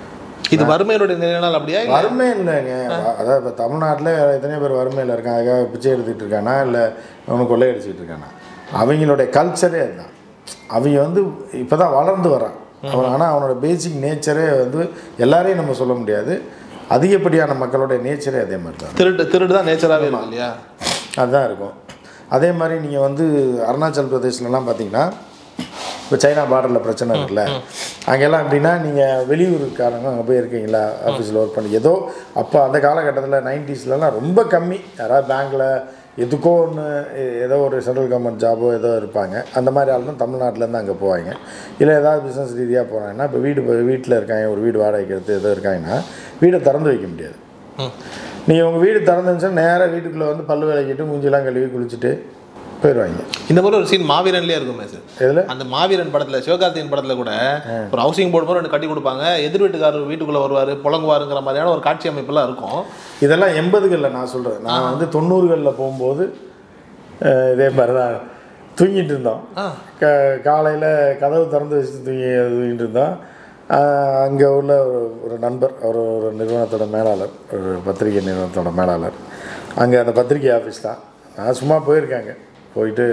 இது வறுமையினுடைய நிலையினால் அப்படியா இல்ல வறுமை இல்லைங்க அதாவது இப்போ தமிழ்நாட்டில் எத்தனையோ பேர் வறுமையில் இருக்கான் அதுக்காக பிச்சை எடுத்துகிட்டு இருக்கானா இல்லை அவனு கொள்ளையடிச்சிட்டு இருக்கானா அவங்களுடைய கல்ச்சரே அதுதான் அவங்க வந்து இப்போ தான் வளர்ந்து வரான் அவன் ஆனால் அவனோட பேசிக் நேச்சரே வந்து எல்லாரையும் நம்ம சொல்ல முடியாது அதிகப்படியான மக்களோட நேச்சரே அதே மாதிரி தான் திருட்டு திருடு தான் நேச்சராகவே இருக்கும் இல்லையா அதுதான் இருக்கும் அதே மாதிரி நீங்கள் வந்து அருணாச்சல் பிரதேஷ்லலாம் பார்த்தீங்கன்னா இப்போ சைனா பார்டரில் பிரச்சனை இருக்குல்ல அங்கெல்லாம் எப்படின்னா நீங்கள் வெளியூருக்காரங்க அங்கே போய் இருக்கீங்களா ஆஃபீஸில் ஒர்க் பண்ணி ஏதோ அப்போ அந்த காலகட்டத்தில் நைன்டிஸ்லலாம் ரொம்ப கம்மி யாராவது பேங்க்கில் எதுக்கோ ஒன்று ஏதோ ஒரு சென்ட்ரல் கவர்மெண்ட் ஜாபோ ஏதோ இருப்பாங்க அந்த மாதிரி ஆள் தான் தமிழ்நாட்டிலேருந்து அங்கே போவாங்க இல்லை ஏதாவது பிஸ்னஸ் ரீதியாக போனாங்கன்னா இப்போ வீடு வீட்டில் இருக்காங்க ஒரு வீடு வாடகைக்கு எடுத்து ஏதோ இருக்காங்கன்னா வீடை திறந்து வைக்க முடியாது நீங்கள் உங்கள் வீடு திறந்துச்சுன்னா நேராக வீட்டுக்குள்ளே வந்து பல்லு விளக்கிட்டு மூஞ்சிலாம் கழுவி குளிச்சுட்டு போயிடுவாங்க இந்த மாதிரி ஒரு சீன் மாவீரன்லயே இருக்குமே சார் எதில் அந்த மாவீரன் படத்துல சிவகார்த்திகேயன் படத்துல கூட ஒரு ஹவுசிங் போர்டு மாதிரி ஒன்று கட்டி கொடுப்பாங்க எதிர் வீட்டுக்காரர் வீட்டுக்குள்ள வருவாரு புலங்குவாருங்கிற மாதிரியான ஒரு காட்சி அமைப்பெல்லாம் இருக்கும் இதெல்லாம் எண்பதுகளில் நான் சொல்கிறேன் நான் வந்து தொண்ணூறுகளில் போகும்போது அஹ், இதே மாதிரி தான் தூங்கிட்டு இருந்தோம் ஆ. க காலையில் கதவு திறந்து வச்சுட்டு தூங்கி தூங்கிட்டு இருந்தோம் அங்கே உள்ள ஒரு ஒரு நண்பர் அவர் ஒரு நிறுவனத்தோட மேலாளர் ஒரு பத்திரிகை நிறுவனத்தோட மேலாளர் அங்கே அந்த பத்திரிகை ஆஃபீஸ் தான் நான் சும்மா போயிருக்காங்க போயிட்டு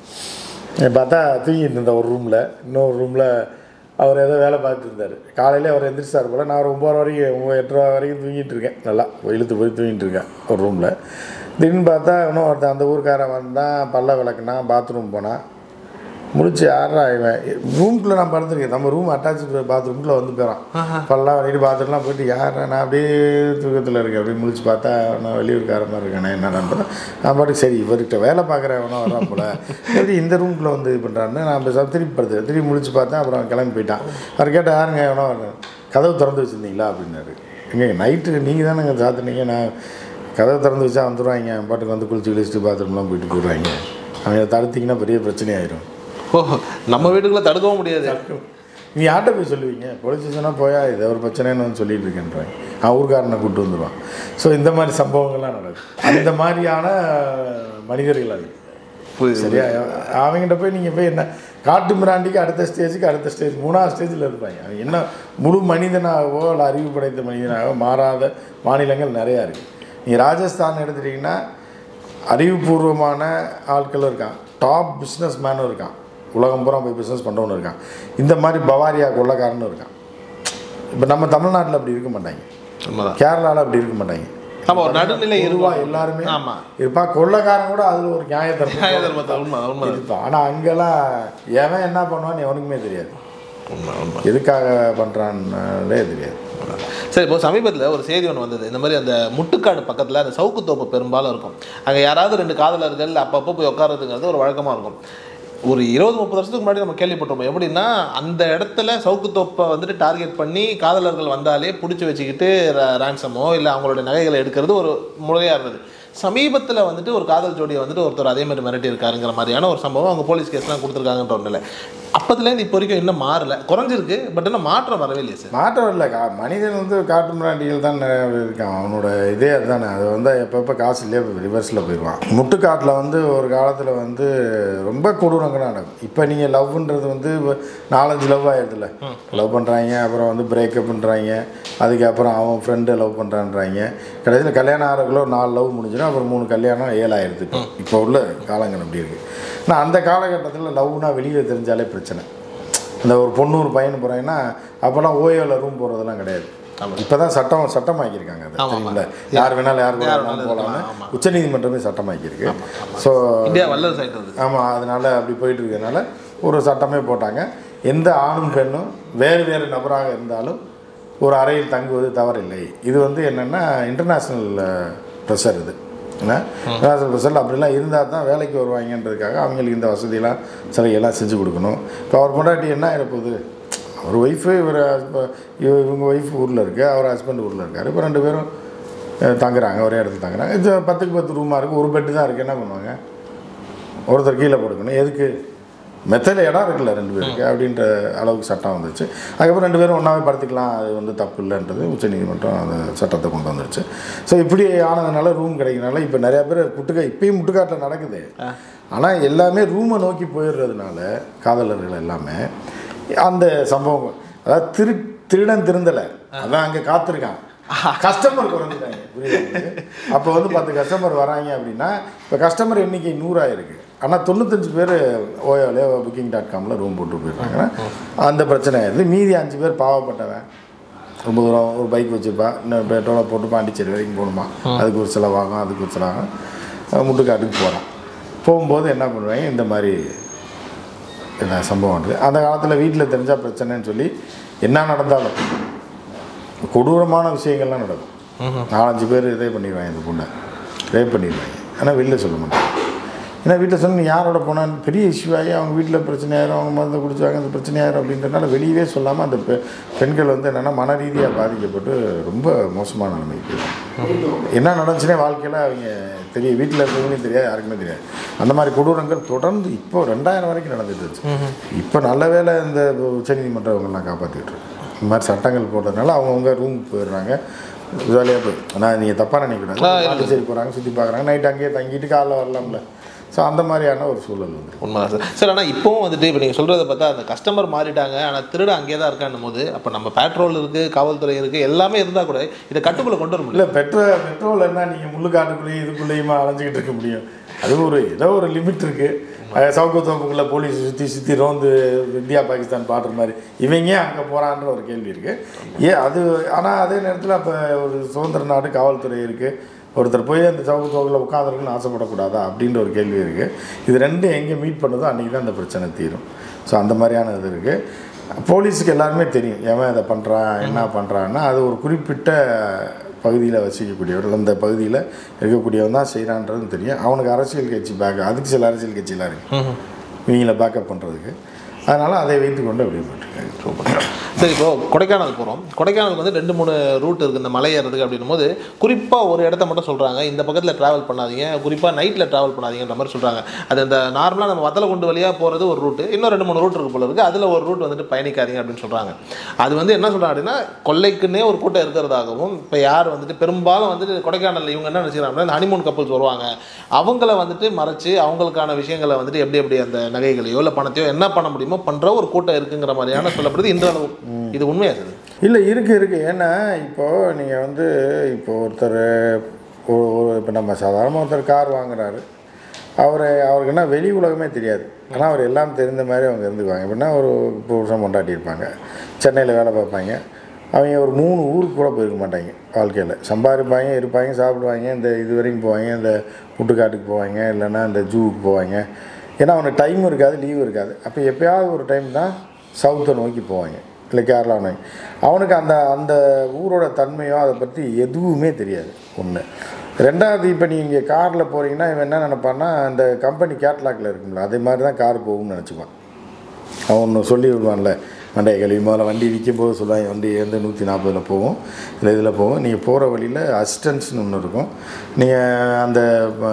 பார்த்தா தூங்கிட்டு இருந்தேன் ஒரு ரூமில் இன்னொரு ரூமில் அவர் ஏதோ வேலை பார்த்துட்டு இருந்தார் காலையில் அவர் எந்திரிச்சார் போல் நான் ஒரு ஒம்பது வரைக்கும் ஒம்பது எட்டரை வரைக்கும் தூங்கிட்டு இருக்கேன் நல்லா இழுத்து போய் தூங்கிட்டு இருக்கேன் ஒரு ரூமில் திடீர்னு பார்த்தா இன்னும் ஒருத்தன் அந்த ஊர்க்காரன் வந்தான் பல்ல விளக்குனா பாத்ரூம் போனான் முடிச்சு யாரா இவன் ரூம்குள்ளே நான் படுத்துருக்கேன் நம்ம ரூம் அட்டாச் பாத்ரூம்குள்ளே வந்து போகிறான் பல்லாம் வரைக்கும் பாத்ரூம்லாம் போயிட்டு யாரா நான் அப்படியே தூக்கத்தில் இருக்கேன் அப்படியே முடிச்சு பார்த்தா நான் வெளியூர்கார மாதிரி இருக்கானே என்ன நண்பர் நான் பாட்டுக்கு சரி இவர்கிட்ட வேலை பார்க்குறவனா வரான் போல எப்படி இந்த ரூம்குள்ளே வந்து இது பண்ணுறான்னு நான் இப்போ திருப்பி படுத்து திருப்பி முடிச்சு பார்த்தேன் அப்புறம் அவன் கிளம்பி போயிட்டான் அவர் கேட்டால் யாருங்க எவனோ வரணும். கதவு திறந்து வச்சுருந்தீங்களா அப்படின்னாரு எங்க நைட்டு நீங்கள் தானேங்க சாத்துனீங்க நான் கதவை திறந்து வச்சா வந்துடுவாங்க அவன் பாட்டுக்கு வந்து குளிச்சு குளிச்சுட்டு பாத்ரூம்லாம் போயிட்டு போயிடுவாங்க அவங்க தடுத்தீங்கன்னா பெரிய பிரச்சனையாயிரும் ஓ நம்ம வீட்டுக்குள்ள தடுக்கவும் முடியாது நீ யார்கிட்ட போய் சொல்லுவீங்க போலீஸ் ஸ்டேஷனாக போயா இது ஒரு பிரச்சனைன்னு வந்து சொல்லிட்டு இருக்கேன்றாங்க அவன் ஊர்க்காரனை கூப்பிட்டு வந்துடுவான் ஸோ இந்த மாதிரி சம்பவங்கள்லாம் நடக்கும் அந்த மாதிரியான மனிதர்கள் அது புரியுது. சரியா அவங்ககிட்ட போய் நீங்கள் போய் என்ன காட்டு மிராண்டிக்கு அடுத்த ஸ்டேஜுக்கு அடுத்த ஸ்டேஜ் மூணாவது ஸ்டேஜில் இருப்பாங்க அவங்க என்ன முழு மனிதனாகவோ இல்லை அறிவு படைத்த மனிதனாகவோ மாறாத மாநிலங்கள் நிறையா இருக்குது நீங்கள் ராஜஸ்தான் எடுத்துட்டிங்கன்னா அறிவுபூர்வமான ஆட்களும் இருக்கான் டாப் பிஸ்னஸ் மேனும் இருக்கான் உலகம் பூரா போய் பிஸ்னஸ் பண்ணுறவனும் இருக்கான் இந்த மாதிரி பவாரியா கொள்ளக்காரனும் இருக்கான் இப்போ நம்ம தமிழ்நாட்டில் அப்படி இருக்க மாட்டாங்க உண்மைதான் கேரளாவில் அப்படி இருக்க மாட்டாங்க நம்ம ஒரு நடுநிலை பொதுவா இருக்கும் எல்லாருமே ஆமா இருப்பான் கொள்ளக்காரன் கூட அதில் ஒரு நியாயத்தரம் நியாயதர்மத்தை உண்மை உண்மை இருப்பான் ஆனால் அங்கெல்லாம் எவன் என்ன பண்ணுவான்னு எவனுக்குமே தெரியாது உண்மை உண்மை எதுக்காக பண்ணுறான்னே தெரியாது சரி இப்போ சமீபத்தில் ஒரு செய்தி ஒன்று வந்தது இந்த மாதிரி அந்த முட்டுக்காடு பக்கத்தில் அந்த சவுக்கு தோப்பு பெரும்பாலும் இருக்கும் அங்கே யாராவது ரெண்டு காதலர்கள் அப்பப்போ போய் உட்காரதுங்கிறது ஒரு வழக்கமாக இருக்கும் ஒரு இருபது முப்பது வருஷத்துக்கு முன்னாடி நம்ம கேள்விப்பட்டிருப்போம் எப்படின்னா அந்த இடத்துல சவுக்கு தோப்பை வந்துட்டு டார்கெட் பண்ணி காதலர்கள் வந்தாலே பிடிச்சி வச்சுக்கிட்டு ரேன்சமோ இல்லை அவங்களோட நகைகளை எடுக்கிறது ஒரு முறையாக இருந்தது சமீபத்தில் வந்துட்டு ஒரு காதல் ஜோடியை வந்துட்டு ஒருத்தர் அதே மாதிரி மிரட்டி இருக்காருங்கிற மாதிரியான ஒரு சம்பவம் அவங்க போலீஸ் கேஸ்லாம் கொடுத்துருக்காங்கன்ற ஒன்றில் அப்பத்துலேருந்து இப்போ வரைக்கும் இன்னும் மாறல குறைஞ்சிருக்கு பட் இன்னும் மாற்றம் வரவே இல்லையே சார் மாற்றம் இல்லை கா மனிதன் வந்து காட்டு மிராண்டிகள் தான் நிறைய இருக்கான் அவனோட இதே அதுதானே அது வந்து எப்பப்போ காசு இல்லையே ரிவர்ஸில் போயிடுவான் முட்டுக்காட்டில் வந்து ஒரு காலத்தில் வந்து ரொம்ப கொடூரங்கள் நடக்கும் இப்போ நீங்கள் லவ்ன்றது வந்து நாலஞ்சு லவ் ஆயிடுதுல்ல லவ் பண்ணுறாங்க அப்புறம் வந்து பிரேக்கப் பண்ணுறாங்க அதுக்கப்புறம் அவன் ஃப்ரெண்டை லவ் பண்ணுறான்றாங்க கடைசியில் கல்யாணம் ஆகிறக்குள்ள ஒரு நாலு லவ் முடிஞ்சிடும் அப்புறம் மூணு கல்யாணம் ஏழாயிரத்து இப்போ இப்போ உள்ள காலங்கள் அப்படி இருக்குது ஆனால் அந்த காலகட்டத்தில் லவ்னா வெளியில் தெரிஞ்சாலே பிரச்சனை இந்த ஒரு பொண்ணு ஒரு பையன் போகிறாங்கன்னா அப்போல்லாம் ஓயோவில் ரூம் போகிறதெல்லாம் கிடையாது இப்போ தான் சட்டம் சட்டமாக்கியிருக்காங்க அது ஆமா, தெரியுங்களா யார் வேணாலும் யார் கூட யார் வேணாலும் வேணாலும் போகலான்னு ஆமா. உச்சநீதிமன்றமே சட்டமாக்கியிருக்கு ஸோ இந்தியா வல்லரசு ஆயிட்டு ஆமாம் அதனால் அப்படி போயிட்டு இருக்கறனால ஒரு சட்டமே போட்டாங்க எந்த ஆணும் பெண்ணும் வேறு வேறு நபராக இருந்தாலும் ஒரு அறையில் தங்குவது தவறில்லை இது வந்து என்னென்னா இன்டர்நேஷ்னல் ப்ரெஷர் இது என்ன இன்டர்நேஷ்னல் ப்ரெஷரில் அப்படிலாம் இருந்தால் தான் வேலைக்கு வருவாங்கன்றதுக்காக அவங்களுக்கு இந்த வசதியெல்லாம் சலுகையெல்லாம் செஞ்சு கொடுக்கணும் இப்போ அவர் பொண்டாட்டி என்ன ஆகிடப்போகுது அவர் ஒய்ஃபு இவர் husband- இவ- இவங்க ஒய்ஃப் ஊரில் இருக்குது அவர் ஹஸ்பண்ட் ஊரில் இருக்கார் இப்போ ரெண்டு பேரும் அஹ், தங்குறாங்க ஒரே இடத்துல தங்குறாங்க இது பத்துக்கு பத்து ரூமாக இருக்குது ஒரு பெட்டு தான் இருக்குது என்ன பண்ணுவாங்க ஒருத்தர் கீழே படுக்கணும் எதுக்கு மெத்தையில் இடம் இருக்குல்ல ரெண்டு பேருக்கு அப்படின்ற அளவுக்கு சட்டம் வந்துச்சு அதுக்கப்புறம் ரெண்டு பேரும் ஒன்றாவே படுத்துக்கலாம் அது வந்து தப்பு இல்லைன்றது உச்சநீதிமன்றம் அந்த சட்டத்தை கொண்டு வந்துருச்சு ஸோ இப்படி ஆனதுனால ரூம் கிடைக்கிறனால இப்போ நிறையா பேர் முட்டுக்கா இப்பயும் முட்டுக்காட்டில் நடக்குது ஆனால் எல்லாமே ரூமை நோக்கி போயிடுறதுனால காதலர்கள் எல்லாமே அந்த சம்பவம் அதாவது திரு திருடன் திருந்தலை அதான் அங்கே காத்திருக்கான் கஸ்டமர் குறைஞ்சிட்டாங்க புரியுது அப்போ வந்து பத்து கஸ்டமர் வராங்க அப்படின்னா இப்போ கஸ்டமர் எண்ணிக்கை நூறாயிருக்கு ஆனால் தொண்ணூத்தஞ்சு பேர் ஓயோலே புக்கிங் டாட் காமில் ரூம் போட்டு போயிடுறாங்கன்னா அந்த பிரச்சனை ஆயிடுது மீதி அஞ்சு பேர் பாவப்பட்டவன் ரொம்ப தூரம் ஒரு பைக் வச்சுருப்பா இன்னும் பெட்ரோலை போட்டு பாண்டிச்சேரி வரைக்கும் போகணுமா அதுக்கு ஒரு செலவாகும் அதுக்கு ஒரு செலவாகும் அஹ் முட்டுக்காட்டுக்கு போகிறான் போகும்போது என்ன பண்ணுவாங்க இந்த மாதிரி என்ன சம்பவம் இருக்குது அந்த காலத்தில் வீட்டில் தெரிஞ்சால் பிரச்சனைன்னு சொல்லி என்ன நடந்தாலும் கொடூரமான விஷயங்கள்லாம் நடக்கும் நாலஞ்சு பேர் இதே பண்ணிடுவாங்க இந்த பொண்ணை ரேப் பண்ணிடுவாங்க ஆனால் வெளில சொல்ல மாட்டாங்க ஏன்னா வீட்டில் சொன்ன நீ யாரோட போனான்னு பெரிய இஷ்யூ ஆகி அவங்க வீட்டில் பிரச்சனையாயிரும் அவங்க மருந்து குடிச்சாங்க அந்த பிரச்சனையாயிரும் அப்படின்றனால வெளியவே சொல்லாமல் அந்த பெ பெண்கள் வந்து என்னென்னா மன ரீதியாக பாதிக்கப்பட்டு ரொம்ப மோசமான நிலைமைக்கு போயிடும். என்ன நடந்துச்சுனே வாழ்க்கையில் அவங்க தெரியும் வீட்டில் இருக்கிறவங்களையும் தெரியாது யாருக்குமே தெரியாது அந்த மாதிரி கொடூரங்கள் தொடர்ந்து இப்போ ரெண்டாயிரம் வரைக்கும் நடந்துட்டு இருந்துச்சு இப்போ நல்ல வேளை இந்த உச்சநீதிமன்றம் அவங்கெல்லாம் காப்பாற்றிட்டு இருக்கு இந்த மாதிரி சட்டங்கள் போட்டதுனால அவங்கவுங்க ரூமுக்கு போயிடுறாங்க ஜாலியாக போய் ஆனால் நீங்கள் தப்பாக ஆ, இல்ல. நினைக்கூடாது பாண்டிச்சேரி போகிறாங்க சுற்றி பார்க்குறாங்க நைட் அங்கேயே தங்கிட்டு காலைல வரலாம்ல ஸோ அந்த மாதிரியான ஒரு சூழல் வந்து உண்மைதான் சார் சார் ஆனால் இப்போவும் வந்துட்டு இப்போ நீங்கள் சொல்கிறத பார்த்தா அந்த கஸ்டமர் மாறிட்டாங்க ஆனால் திருட அங்கேயே தான் இருக்கான்னும் போது அப்போ நம்ம பெட்ரோல் இருக்குது காவல்துறை இருக்குது எல்லாமே இருந்தால் கூட இதை கட்டுக்குள்ளே கொண்டு வர முடியல இல்லை பெட்ரோல் பெட்ரோல் என்ன நீங்கள் முள்ளுக்காட்டுக்குள்ளேயும் இதுக்குள்ளேயுமா அலைஞ்சிக்கிட்டு இருக்க முடியும் அது ஒரு ஏதோ ஒரு லிமிட் இருக்குது சவுக்கு தோப்புக்குள்ளே போலீஸ் சுற்றி சுற்றி ரோந்து இந்தியா பாகிஸ்தான் பாடுற மாதிரி இவங்க அங்கே போகிறான்ற ஒரு கேள்வி இருக்குது ஏன் அது ஆனால் அதே நேரத்தில் அப்போ ஒரு சுதந்திர நாடு காவல்துறை இருக்குது ஒருத்தர் போய் அந்த சவுக்கு தோக்கில் உட்காந்துருக்குன்னு ஆசைப்படக்கூடாதா அப்படின்ற ஒரு கேள்வி இருக்குது இது ரெண்டும் எங்கே மீட் பண்ணுதோ அன்றைக்கி தான் அந்த பிரச்சனை தீரும் ஸோ அந்த மாதிரியான இது இருக்குது போலீஸுக்கு எல்லாருமே தெரியும் எவன் இதை பண்ணுறான் என்ன பண்ணுறான்னா அது ஒரு குறிப்பிட்ட பகுதியில் வசிக்கக்கூடியவர்கள் அந்த பகுதியில் இருக்கக்கூடியவன் தான் செய்கிறான்றதும் தெரியும் அவனுக்கு அரசியல் கட்சி பேக் அதுக்கு சில அரசியல் கட்சியெலாம் இருக்குது இவங்கள பேக்கப் பண்ணுறதுக்கு அதனால் அதை வைத்து கொண்டு அப்படியே போயிட்டுருக்காங்க சூப்பர் சரி இப்போ கொடைக்கானல் போகிறோம் கொடைக்கானலுக்கு வந்து ரெண்டு மூணு ரூட் இருக்குது இந்த மலை ஏறதுக்கு அப்படின்னும் போது குறிப்பாக ஒரு இடத்த மட்டும் சொல்கிறாங்க இந்த பக்கத்தில் ட்ராவல் பண்ணாதீங்க குறிப்பாக நைட்டில் ட்ராவல் பண்ணாதீங்கன்ற மாதிரி சொல்கிறாங்க அது இந்த நார்மலாக நம்ம வத்தலை கொண்டு வழியாக போகிறது ஒரு ரூட்டு இன்னும் ரெண்டு மூணு ரூட் இருக்கு போல இருக்குது அதில் ஒரு ரூட் வந்துட்டு பயணிக்காதீங்க அப்படின்னு சொல்கிறாங்க அது வந்து என்ன சொல்கிறாங்க அப்படின்னா கொள்ளைக்குன்னே ஒரு கூட்டம் இருக்கிறதாகவும் இப்போ யார் வந்துட்டு பெரும்பாலும் வந்துட்டு கொடைக்கானலில் இவங்க என்ன நினச்சிக்கிறாங்கன்னா இந்த ஹனிமூன் கப்பல்ஸ் வருவாங்க அவங்கள வந்துட்டு மறைச்சு அவங்களுக்கான விஷயங்களை வந்துட்டு எப்படி எப்படி அந்த நகைகளையோ இல்லை பணத்தையோ என்ன பண்ண முடியுமோ பண்ணுற ஒரு கூட்டம் இருக்குங்கிற மாதிரியான சொல்லப்படுது இன்றளவு இது உண்மையா சார் இல்லை இருக்குது இருக்குது ஏன்னா இப்போது நீங்கள் வந்து இப்போ ஒருத்தர் ஒரு ஒரு இப்போ நம்ம சாதாரண ஒருத்தர் கார் வாங்குறாரு அவர் அவருக்கு என்ன வெளி உலகமே தெரியாது ஆனால் அவர் எல்லாம் தெரிந்த மாதிரி அவங்க இருந்துக்குவாங்க எப்படின்னா ஒரு புருஷன் கொண்டாட்டி இருப்பாங்க சென்னையில் வேலை பார்ப்பாங்க அவங்க ஒரு மூணு ஊருக்கு கூட போயிருக்க மாட்டாங்க வாழ்க்கையில் சம்பாதிப்பாங்க இருப்பாங்க சாப்பிடுவாங்க இந்த இது வரைக்கும் போவாங்க இந்த முட்டுக்காட்டுக்கு போவாங்க இல்லைன்னா இந்த ஜூவுக்கு போவாங்க ஏன்னா அவனுக்கு டைம் இருக்காது லீவு இருக்காது அப்போ எப்பயாவது ஒரு டைம் தான் சவுத்தை நோக்கி போவாங்க இல்லை கேரளா நோக்கி அவனுக்கு அந்த அந்த ஊரோட தன்மையோ அதை பற்றி எதுவுமே தெரியாது ஒன்று ரெண்டாவது இப்போ நீங்கள் காரில் போகிறீங்கன்னா இவன் என்ன நினைப்பான்னா அந்த கம்பெனி கேட்லாக்ல இருக்கும்ல அதே மாதிரி தான் கார் போகும்னு நினச்சிப்பான் அவன் ஒன்று சொல்லி விடுவான்ல மண்டைய கழுவி முதல்ல வண்டி விற்கும் போது சொல்லுவாங்க வண்டி வந்து நூற்றி நாற்பதில் போகும் இல்லை இதில் போகும் நீங்கள் போகிற வழியில் அசிஸ்டன்ஸ்னு ஒன்று இருக்கும் நீங்கள் அந்த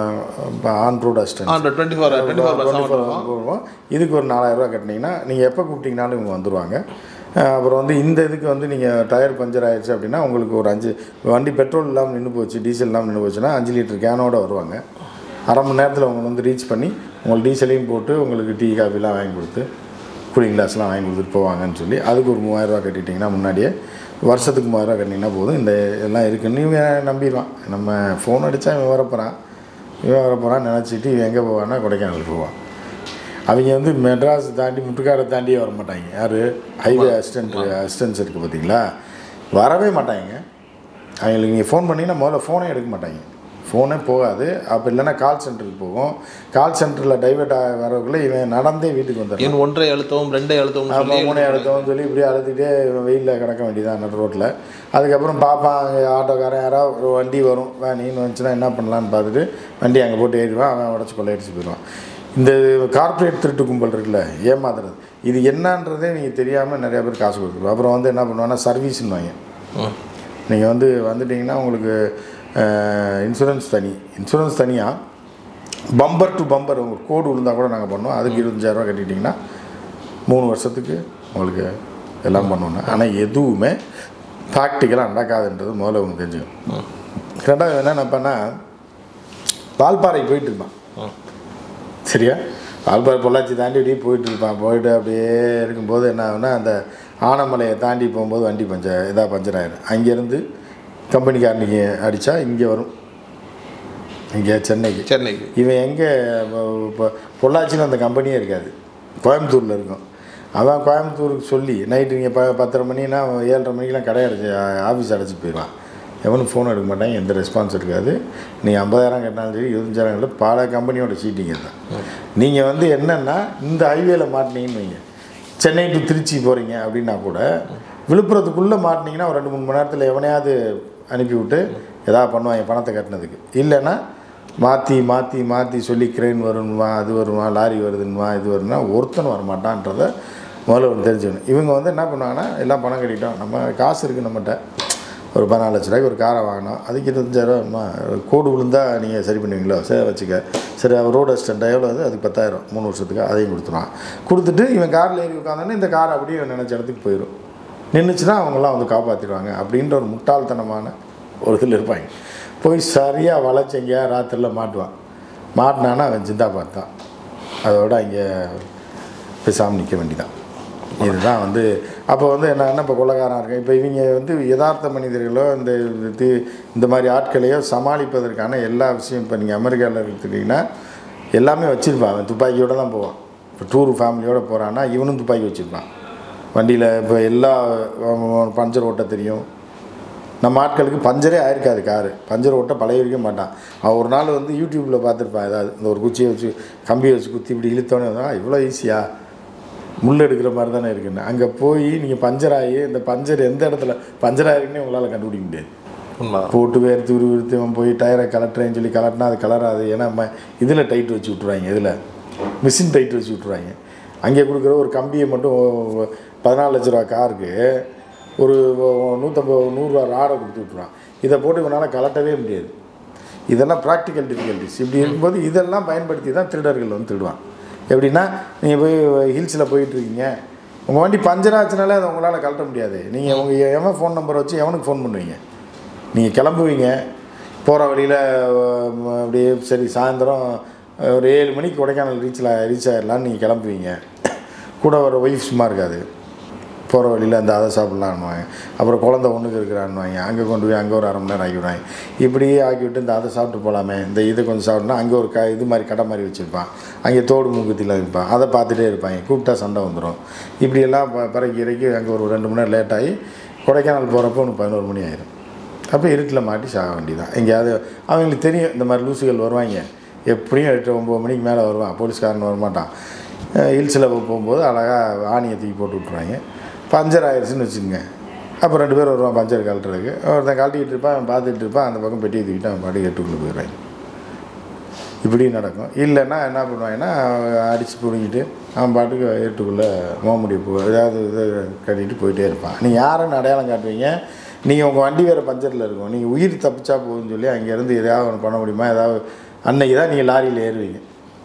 on road assistance ah twenty four twenty four percent போடுவோம் இதுக்கு ஒரு நாலாயிரரூவா கட்டினீங்கன்னா நீங்கள் எப்போ கூப்பிட்டீங்கனாலும் இவங்க வந்துடுவாங்க அஹ் அப்புறம் வந்து இந்த இதுக்கு வந்து நீங்கள் டயர் பஞ்சர் ஆயிடுச்சு அப்படின்னா உங்களுக்கு ஒரு அஞ்சு வண்டி பெட்ரோல் இல்லாமல் நின்று போச்சு டீசல் இல்லாமல் நின்று போச்சுன்னா அஞ்சு லிட்டர் கேனோட வருவாங்க அரை மணி நேரத்தில் அவங்க வந்து ரீச் பண்ணி உங்களுக்கு டீசலையும் போட்டு உங்களுக்கு டீ காஃபிலாம் வாங்கி கொடுத்து கூலிங் கிளாஸ்லாம் வாங்கி கொடுத்துட்டு போவாங்கன்னு சொல்லி அதுக்கு ஒரு மூவாயிரரூவா கட்டிட்டிங்கன்னா முன்னாடியே வருஷத்துக்கு மூவாயிரரூவா கட்டினீங்கன்னா போதும் இந்த எல்லாம் இருக்குன்னு இவன் நம்பிடுவான் நம்ம ஃபோன் அடித்தா இவன் வரப்போகிறான் இவன் வரப்போகிறான்னு நினச்சிட்டு இவன் எங்கே போவான்னா கொடைக்கானல் போவான் அவங்க வந்து மெட்ராஸ் தாண்டி முட்டுக்காடை தாண்டியே வர மாட்டாங்க யார் ஹைவே அசிஸ்டன்ட் அசிஸ்டன்ஸ் இருக்குது பார்த்தீங்களா வரவே மாட்டாங்க அவங்களுக்கு நீங்கள் ஃபோன் பண்ணிங்கன்னா முதல்ல ஃபோனே எடுக்க மாட்டாங்க ஃபோனே போகாது அப்போ இல்லைன்னா கால் சென்டருக்கு போகும் கால் சென்டரில் டைவர்ட் ஆக வரக்குள்ளே இவன் நடந்தே வீட்டுக்கு வந்துடுறான் என் ஒன்றை அழுத்தவும் ரெண்டை அழுத்தவும் அப்போ சொல்லி மூணை அழுத்தம்னு சொல்லி இப்படியே அழுத்திட்டே வெயிலில் கிடக்க வேண்டியதான் நடு ரோட்டில் அதுக்கப்புறம் பார்ப்பான் அங்கே ஆட்டோக்காரன் யாராவது ஒரு வண்டி வரும் வேணின்னு வந்துச்சுன்னா என்ன பண்ணலான்னு பார்த்துட்டு வண்டி அங்கே போட்டு ஏறிடுவான் அவன் உடச்சி கொள்ளையடிச்சு போயிடுவான் இந்த கார்ப்பரேட் திருட்டு கும்பல் இருக்குல்ல ஏமாத்துறது இது என்னன்றதே நீங்கள் தெரியாமல் நிறையா பேர் காசு கொடுத்துருவோம் அப்புறம் வந்து என்ன பண்ணுவாங்கன்னா சர்வீஸ்னுவாங்க ம். நீங்கள் வந்து வந்துட்டிங்கன்னா உங்களுக்கு இன்சூரன்ஸ் தனி இன்சூரன்ஸ் தனியாக பம்பர் டு பம்பர் உங்களுக்கு கோடு விழுந்தா கூட நாங்கள் பண்ணுவோம் அதுக்கு இருபத்தஞ்சாயிரரூவா கட்டிட்டிங்கன்னா மூணு வருஷத்துக்கு உங்களுக்கு எல்லாம் பண்ணுவோம் ஆனால் எதுவுமே ப்ராக்டிக்கலாக நடக்காதுன்றது முதல்ல உங்களுக்கு தெரிஞ்சுக்கணும் ரெண்டாவது என்ன நினைப்பேன்னா வால்பாறைக்கு போயிட்டு இருப்பான் ம். சரியா வால்பாறை பொள்ளாச்சி தாண்டி அப்படியே போயிட்டு இருப்பான் போயிட்டு அப்படியே இருக்கும்போது என்ன ஆகுனா அந்த ஆனமலையை தாண்டி போகும்போது வண்டி பஞ்சர் இதாக பஞ்சர் ஆயிடும் அங்கேருந்து கம்பெனிக்காரனுக்கு அடித்தா இங்கே வரும் இங்கே சென்னைக்கு சென்னைக்கு இவன் எங்கே இப்போ பொள்ளாச்சியில் அந்த கம்பெனியே இருக்காது கோயம்புத்தூரில் இருக்கும் அவன் கோயம்புத்தூருக்கு சொல்லி நைட்டு நீங்கள் ப பத்தரை மணினா அவன் ஏழரை மணிக்கெலாம் கடை அடைச்சி ஆஃபீஸ் அடைச்சி போயிடுவான் எவனும் ஃபோன் எடுக்க மாட்டாங்க எந்த ரெஸ்பான்ஸ் இருக்காது நீங்கள் ஐம்பதாயிரம் கட்டினாலும் சரி இருபத்தஞ்சாயிரம் கட்டினாலும் பல கம்பெனியோட சீட்டிங் தான் நீங்கள் வந்து என்னென்னா இந்த ஹைவேல மாட்டினீங்கன்னு வைங்க சென்னை டு திருச்சி போகிறீங்க அப்படின்னா கூட விழுப்புரத்துக்குள்ளே மாட்டினீங்கன்னா ஒரு ரெண்டு மூணு மணி நேரத்தில் எவனையாவது அனுப்பி விட்டு எதாவது பண்ணுவாங்க பணத்தை கட்டினதுக்கு இல்லைன்னா மாற்றி மாற்றி மாற்றி சொல்லி கிரெயின் வருன்னுவா அது வருவா லாரி வருதுன்னுவா இது வருதுன்னா ஒருத்தன் வரமாட்டான்றத முதல்ல ஒன்று தெரிஞ்சுக்கணும் இவங்க வந்து என்ன பண்ணுவாங்கன்னா எல்லாம் பணம் கட்டிட்டோம் நம்ம காசு இருக்குது நம்மகிட்ட ஒரு பதினாலு லட்ச ரூபாய்க்கு ஒரு காரை வாங்கினோம் அதுக்கு இருபத்தஞ்சாயிரமா கோடு விழுந்தா நீங்கள் சரி பண்ணுவீங்களோ சரி வச்சுக்க சரி அவர் ரோடு அசிஸ்டண்ட் எவ்வளோ அது அதுக்கு பத்தாயிரம் மூணு வருஷத்துக்கு அதையும் கொடுத்துருவான் கொடுத்துட்டு இவன் காரில் ஏறி உட்காந்தோன்னே இந்த கார் அப்படியே இவன் நினச்ச இடத்துக்கு போயிடும் நின்றுச்சுன்னா அவங்களாம் வந்து காப்பாற்றிடுவாங்க அப்படின்ற ஒரு முட்டாள்தனமான ஒரு இதில் இருப்பாங்க போய் சரியாக வளைச்சு எங்கேயா ராத்திரியில் மாட்டுவான் மாட்டினானா அவன் சிந்தா பார்த்தான் அதோட இங்கே பேசாமல் நிற்க வேண்டிதான் இதுதான் வந்து அப்போ வந்து என்னன்னா இப்போ கொள்ளக்காரன் இருக்கேன் இப்போ இவங்க வந்து யதார்த்த மனிதர்களோ இந்த இது இந்த மாதிரி ஆட்களையோ சமாளிப்பதற்கான எல்லா விஷயம் இப்போ நீங்கள் அமெரிக்காவில் எடுத்துக்கிட்டிங்கன்னா எல்லாமே வச்சுருப்பான் அவன் துப்பாக்கியோடு தான் போவான் இப்போ டூர் ஃபேமிலியோடு போகிறான்னா இவனும் துப்பாக்கி வச்சுருப்பான் வண்டியில் இப்போ எல்லா அஹ், பஞ்சர் ஓட்ட தெரியும் நம்ம ஆட்களுக்கு பஞ்சரே ஆயிருக்காது காரு பஞ்சர் ஓட்ட பழைய வைக்க மாட்டான் அவன் ஒரு நாள் வந்து யூடியூப்பில் பார்த்துருப்பான் ஏதாவது இந்த ஒரு குச்சியை வச்சு கம்பியை வச்சு குத்தி இப்படி இழுத்தோன்னே வந்து, "ஆ, இவ்வளோ ஈஸியாக முள் எடுக்கிற மாதிரி தானே இருக்குன்னு அங்கே போய் நீங்கள் பஞ்சர் ஆகி இந்த பஞ்சர் எந்த இடத்துல பஞ்சர் ஆகிருக்குன்னே உங்களால் கண்டுபிடிக்க முடியாது உண்மைதான் போட்டு வேர்த்து உருவித்து அவன் போய் டயரை கலட்டுறேன்னு சொல்லி கலட்டினா அது கலராது ஏன்னா ம இதில் டைட் வச்சு விட்ருவாங்க இதில் மிஷின் டைட் வச்சு விட்ருவாங்க அங்கே கொடுக்குற ஒரு கம்பியை மட்டும் ஒ- பதினாலு லட்ச ரூபா காருக்கு ஒரு ஒ- நூற்றம்பது நூறுரூவா ராடை கொடுத்து விட்ருவான் இதை போட்டு இவனால் கலட்டவே முடியாது இதெல்லாம் ப்ராக்டிக்கல் டிஃபிகல்ட்டிஸ் இப்படி இருக்கும்போது இதெல்லாம் பயன்படுத்தி தான் திருடர்கள் வந்து திருடுவான் எப்படின்னா நீங்கள் போய் ஹில்ஸில் போயிட்டுருக்கீங்க உங்கள் வண்டி பஞ்சர் ஆச்சுனாலே அதை உங்களால் கழட்ட முடியாது நீங்கள் உங்கள் எவன் ஃபோன் நம்பர் வச்சு எவனுக்கு ஃபோன் பண்ணுவீங்க நீங்கள் கிளம்புவீங்க போகிற வழியில் அப்படியே சரி சாயந்தரம் அஹ், ஒரு ஏழு மணிக்கு கொடைக்கானல் ரீச்சில் ரீச் ஆகிடலான்னு நீங்கள் கிளம்புவீங்க கூட ஒரு ஒய்ஃப் சும்மா இருக்காது போகிற வழியில் அந்த அதை சாப்பிட்லான்னுவாங்க அப்புறம் குழந்த ஒன்றுக்கு இருக்கிறான்னுவாங்க அங்கே கொண்டு போய் அங்கே ஒரு அரை மணி நேரம் ஆக்கி விடுவாங்க இப்படியே ஆக்கி விட்டு இந்த அதை சாப்பிட்டு போகலாமே இந்த இதை கொஞ்சம் சாப்பிட்னா அங்கே ஒரு க இது மாதிரி கடை மாதிரி வச்சுருப்பான் அங்கே தோடு மூக்குத்திலாம் இருப்பான் அதை பார்த்துட்டே இருப்பாங்க கூப்பிட்டா சண்டை வந்துடும் இப்படியெல்லாம் ப பறக்கி இறக்கி அங்கே ஒரு ரெண்டு மணி நேரம் லேட் ஆகி கொடைக்கானல் போகிறப்போ ஒன்று பதினோரு மணி ஆயிரும் அப்போ இருட்டில் மாட்டி சாக வேண்டியதான் எங்கேயாவது அவங்களுக்கு தெரியும் இந்த மாதிரி லூசுகள் வருவாங்க எப்படியும் எட்டு ஒம்பது மணிக்கு மேலே வருவான் போலீஸ்காரன் வரமாட்டான் ஹில்ஸில் போகும்போது அழகாக ஆணியை தூக்கி போட்டு விட்ருவாங்க பஞ்சர் ஆயிடுச்சுன்னு வச்சுக்கோங்க அப்போ ரெண்டு பேர் வருவான் பஞ்சர் கழட்டுறதுக்கு ஒருத்தன் கழட்டிக்கிட்டு இருப்பான் அவன் பார்த்துட்டு இருப்பான் அந்த பக்கம் பெட்டியை தூக்கிட்டு அவன் பாட்டுக்கு எட்டுக்குள்ளே போயிடுறாங்க இப்படி நடக்கும் இல்லைன்னா என்ன பண்ணுவாங்கன்னா அடித்து பிடுங்கிட்டு அவன் பாட்டுக்கு ஏட்டுக்குள்ளே மோமுடி போ ஏதாவது இது கட்டிட்டு போயிட்டே இருப்பான் நீங்கள் யாருன்னு அடையாளம் காட்டுவீங்க நீங்கள் உங்கள் வண்டி வேறு பஞ்சரில் இருக்கும் நீங்கள் உயிர் தப்பிச்சா போகுதுன்னு சொல்லி அங்கேருந்து எதாவது ஒன்று பண்ண முடியுமா ஏதாவது அன்னைக்கு தான் நீங்கள் லாரியில் ஏறுவீங்க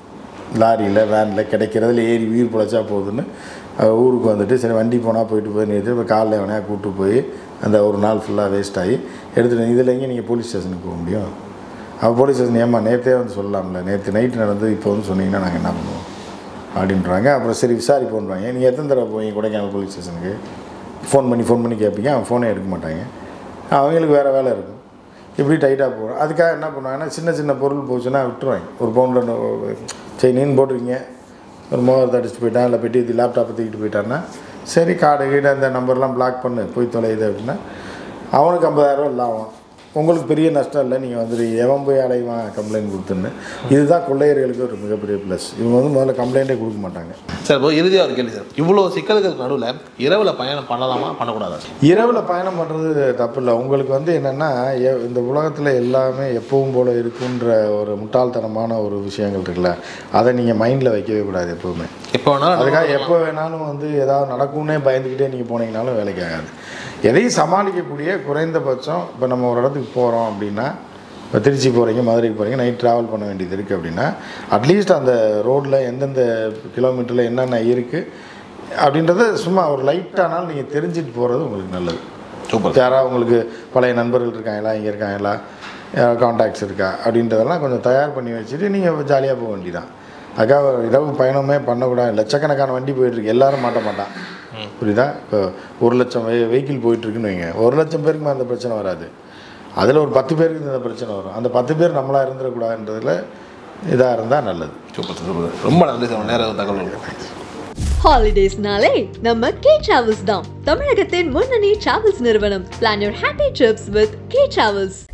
லாரியில் வேனில் கிடைக்கிறதுல ஏறி உயிர் பிழைச்சா போகுதுன்னு அஹ், ஊருக்கு வந்துட்டு சரி வண்டி போனால் போயிட்டு போய் நிறுத்தி இப்போ காலைல எவனையா கூப்பிட்டு போய் அந்த ஒரு நாள் ஃபுல்லாக வேஸ்ட் ஆகி எடுத்துகிட்டு இதில் எங்கே நீங்கள் போலீஸ் ஸ்டேஷனுக்கு போக முடியும் அவள் போலீஸ் ஸ்டேஷன் ஏமா நேற்றே வந்து சொல்லலாம்ல நேற்று நைட் நடந்தது இப்போ வந்து சொன்னீங்கன்னா நாங்கள் என்ன பண்ணுவோம் அப்படின்றாங்க அப்புறம் சரி விசாரிப்போன்றாங்க நீங்கள் எத்தனை தடவை போவீங்க கொடைக்கானல் போலீஸ் ஸ்டேஷனுக்கு ஃபோன் பண்ணி ஃபோன் பண்ணி கேட்பீங்க அவன் ஃபோனே எடுக்க மாட்டாங்க அவங்களுக்கு வேறு வேலை இருக்கும் இப்படி டைட்டாக போகிறோம் அதுக்காக என்ன பண்ணுவாங்கன்னா சின்ன சின்ன பொருள் போச்சுன்னா விட்டுருவாங்க ஒரு பவுண்டில் செயினின்னு போட்டிருக்கீங்க ஒரு மோதிரத்தை அடிச்சுட்டு போயிட்டான் இல்லை பெட்டி லேப்டாப்பை தூக்கிட்டு போயிட்டான்னா சரி கார்டு கீடு அந்த நம்பர்லாம் பிளாக் பண்ணு போய் தொலையுது அப்படின்னா அவனுக்கு ஐம்பதாயிரரூவா லாபம் உங்களுக்கு பெரிய நஷ்டம் இல்லை நீங்கள் வந்துட்டு எவன் போய் அடைவான் கம்ப்ளைண்ட் கொடுத்துன்னு இதுதான் கொள்ளையர்களுக்கு ஒரு மிகப்பெரிய ப்ளஸ் இவங்க வந்து முதல்ல கம்ப்ளைண்ட்டே கொடுக்க மாட்டாங்க சார் இப்போ இறுதியாக ஒரு கேள்வி சார் இவ்வளோ சிக்கல்களுக்கு நடுவில் இரவில் பயணம் பண்ணலாமா பண்ணக்கூடாதா இரவில் பயணம் பண்ணுறது தப்பு இல்லை உங்களுக்கு வந்து என்னென்னா இந்த உலகத்தில் எல்லாமே எப்பவும் போல் இருக்குன்ற ஒரு முட்டாள்தனமான ஒரு விஷயங்கள் இருக்குல்ல அதை நீங்கள் மைண்டில் வைக்கவே கூடாது எப்போவுமே எப்போ வேணாலும் அதுக்காக எப்போ வேணாலும் வந்து ஏதாவது நடக்கும்னே பயந்துக்கிட்டே நீங்கள் போனீங்கனாலும் வேலைக்கு ஆகாது எதையும் சமாளிக்கக்கூடிய குறைந்தபட்சம் இப்போ நம்ம ஒரு இடத்துக்கு போகிறோம் அப்படின்னா இப்போ திருச்சி போகிறீங்க மதுரைக்கு போகிறீங்க நைட் ட்ராவல் பண்ண வேண்டியது இருக்குது அப்படின்னா அட்லீஸ்ட் அந்த ரோட்டில் எந்தெந்த கிலோமீட்டரில் என்னென்ன இருக்குது அப்படின்றத சும்மா ஒரு லைட்டானாலும் நீங்கள் தெரிஞ்சுட்டு போகிறது உங்களுக்கு நல்லது சூப்பர் யாராவது உங்களுக்கு பழைய நண்பர்கள் இருக்காங்களா இங்கே இருக்காங்களா காண்டாக்ட்ஸ் இருக்கா அப்படின்றதெல்லாம் கொஞ்சம் தயார் பண்ணி வச்சுட்டு நீங்கள் ஜாலியாக போக வேண்டியதான் அதுக்காக இரவு பயணமே பண்ணக்கூடாது லட்சக்கணக்கான வண்டி போயிட்டுருக்கு எல்லாரும் மாட்ட மாட்டான் புரியுதா இப்போ ஒரு லட்சம் வெ வெஹிக்கிள் போயிட்டுருக்குன்னு வைங்க ஒரு லட்சம் பேருக்கு அந்த பிரச்சனை வராது அதில் ஒரு பத்து பேருக்கு இந்த பிரச்சனை வரும் அந்த பத்து பேர் நம்மளாக இருந்துடக்கூடாதுன்றதுல இதாக இருந்தால் நல்லது சூப்பர் சார் சூப்பர் சார். ரொம்ப நன்றி சார் நேரம் தகவல் ஹாலிடேஸ்னாலே நம்ம கே டிராவல்ஸ் தான் தமிழகத்தின் முன்னணி டிராவல்ஸ் நிறுவனம் plan your happy trips with K travels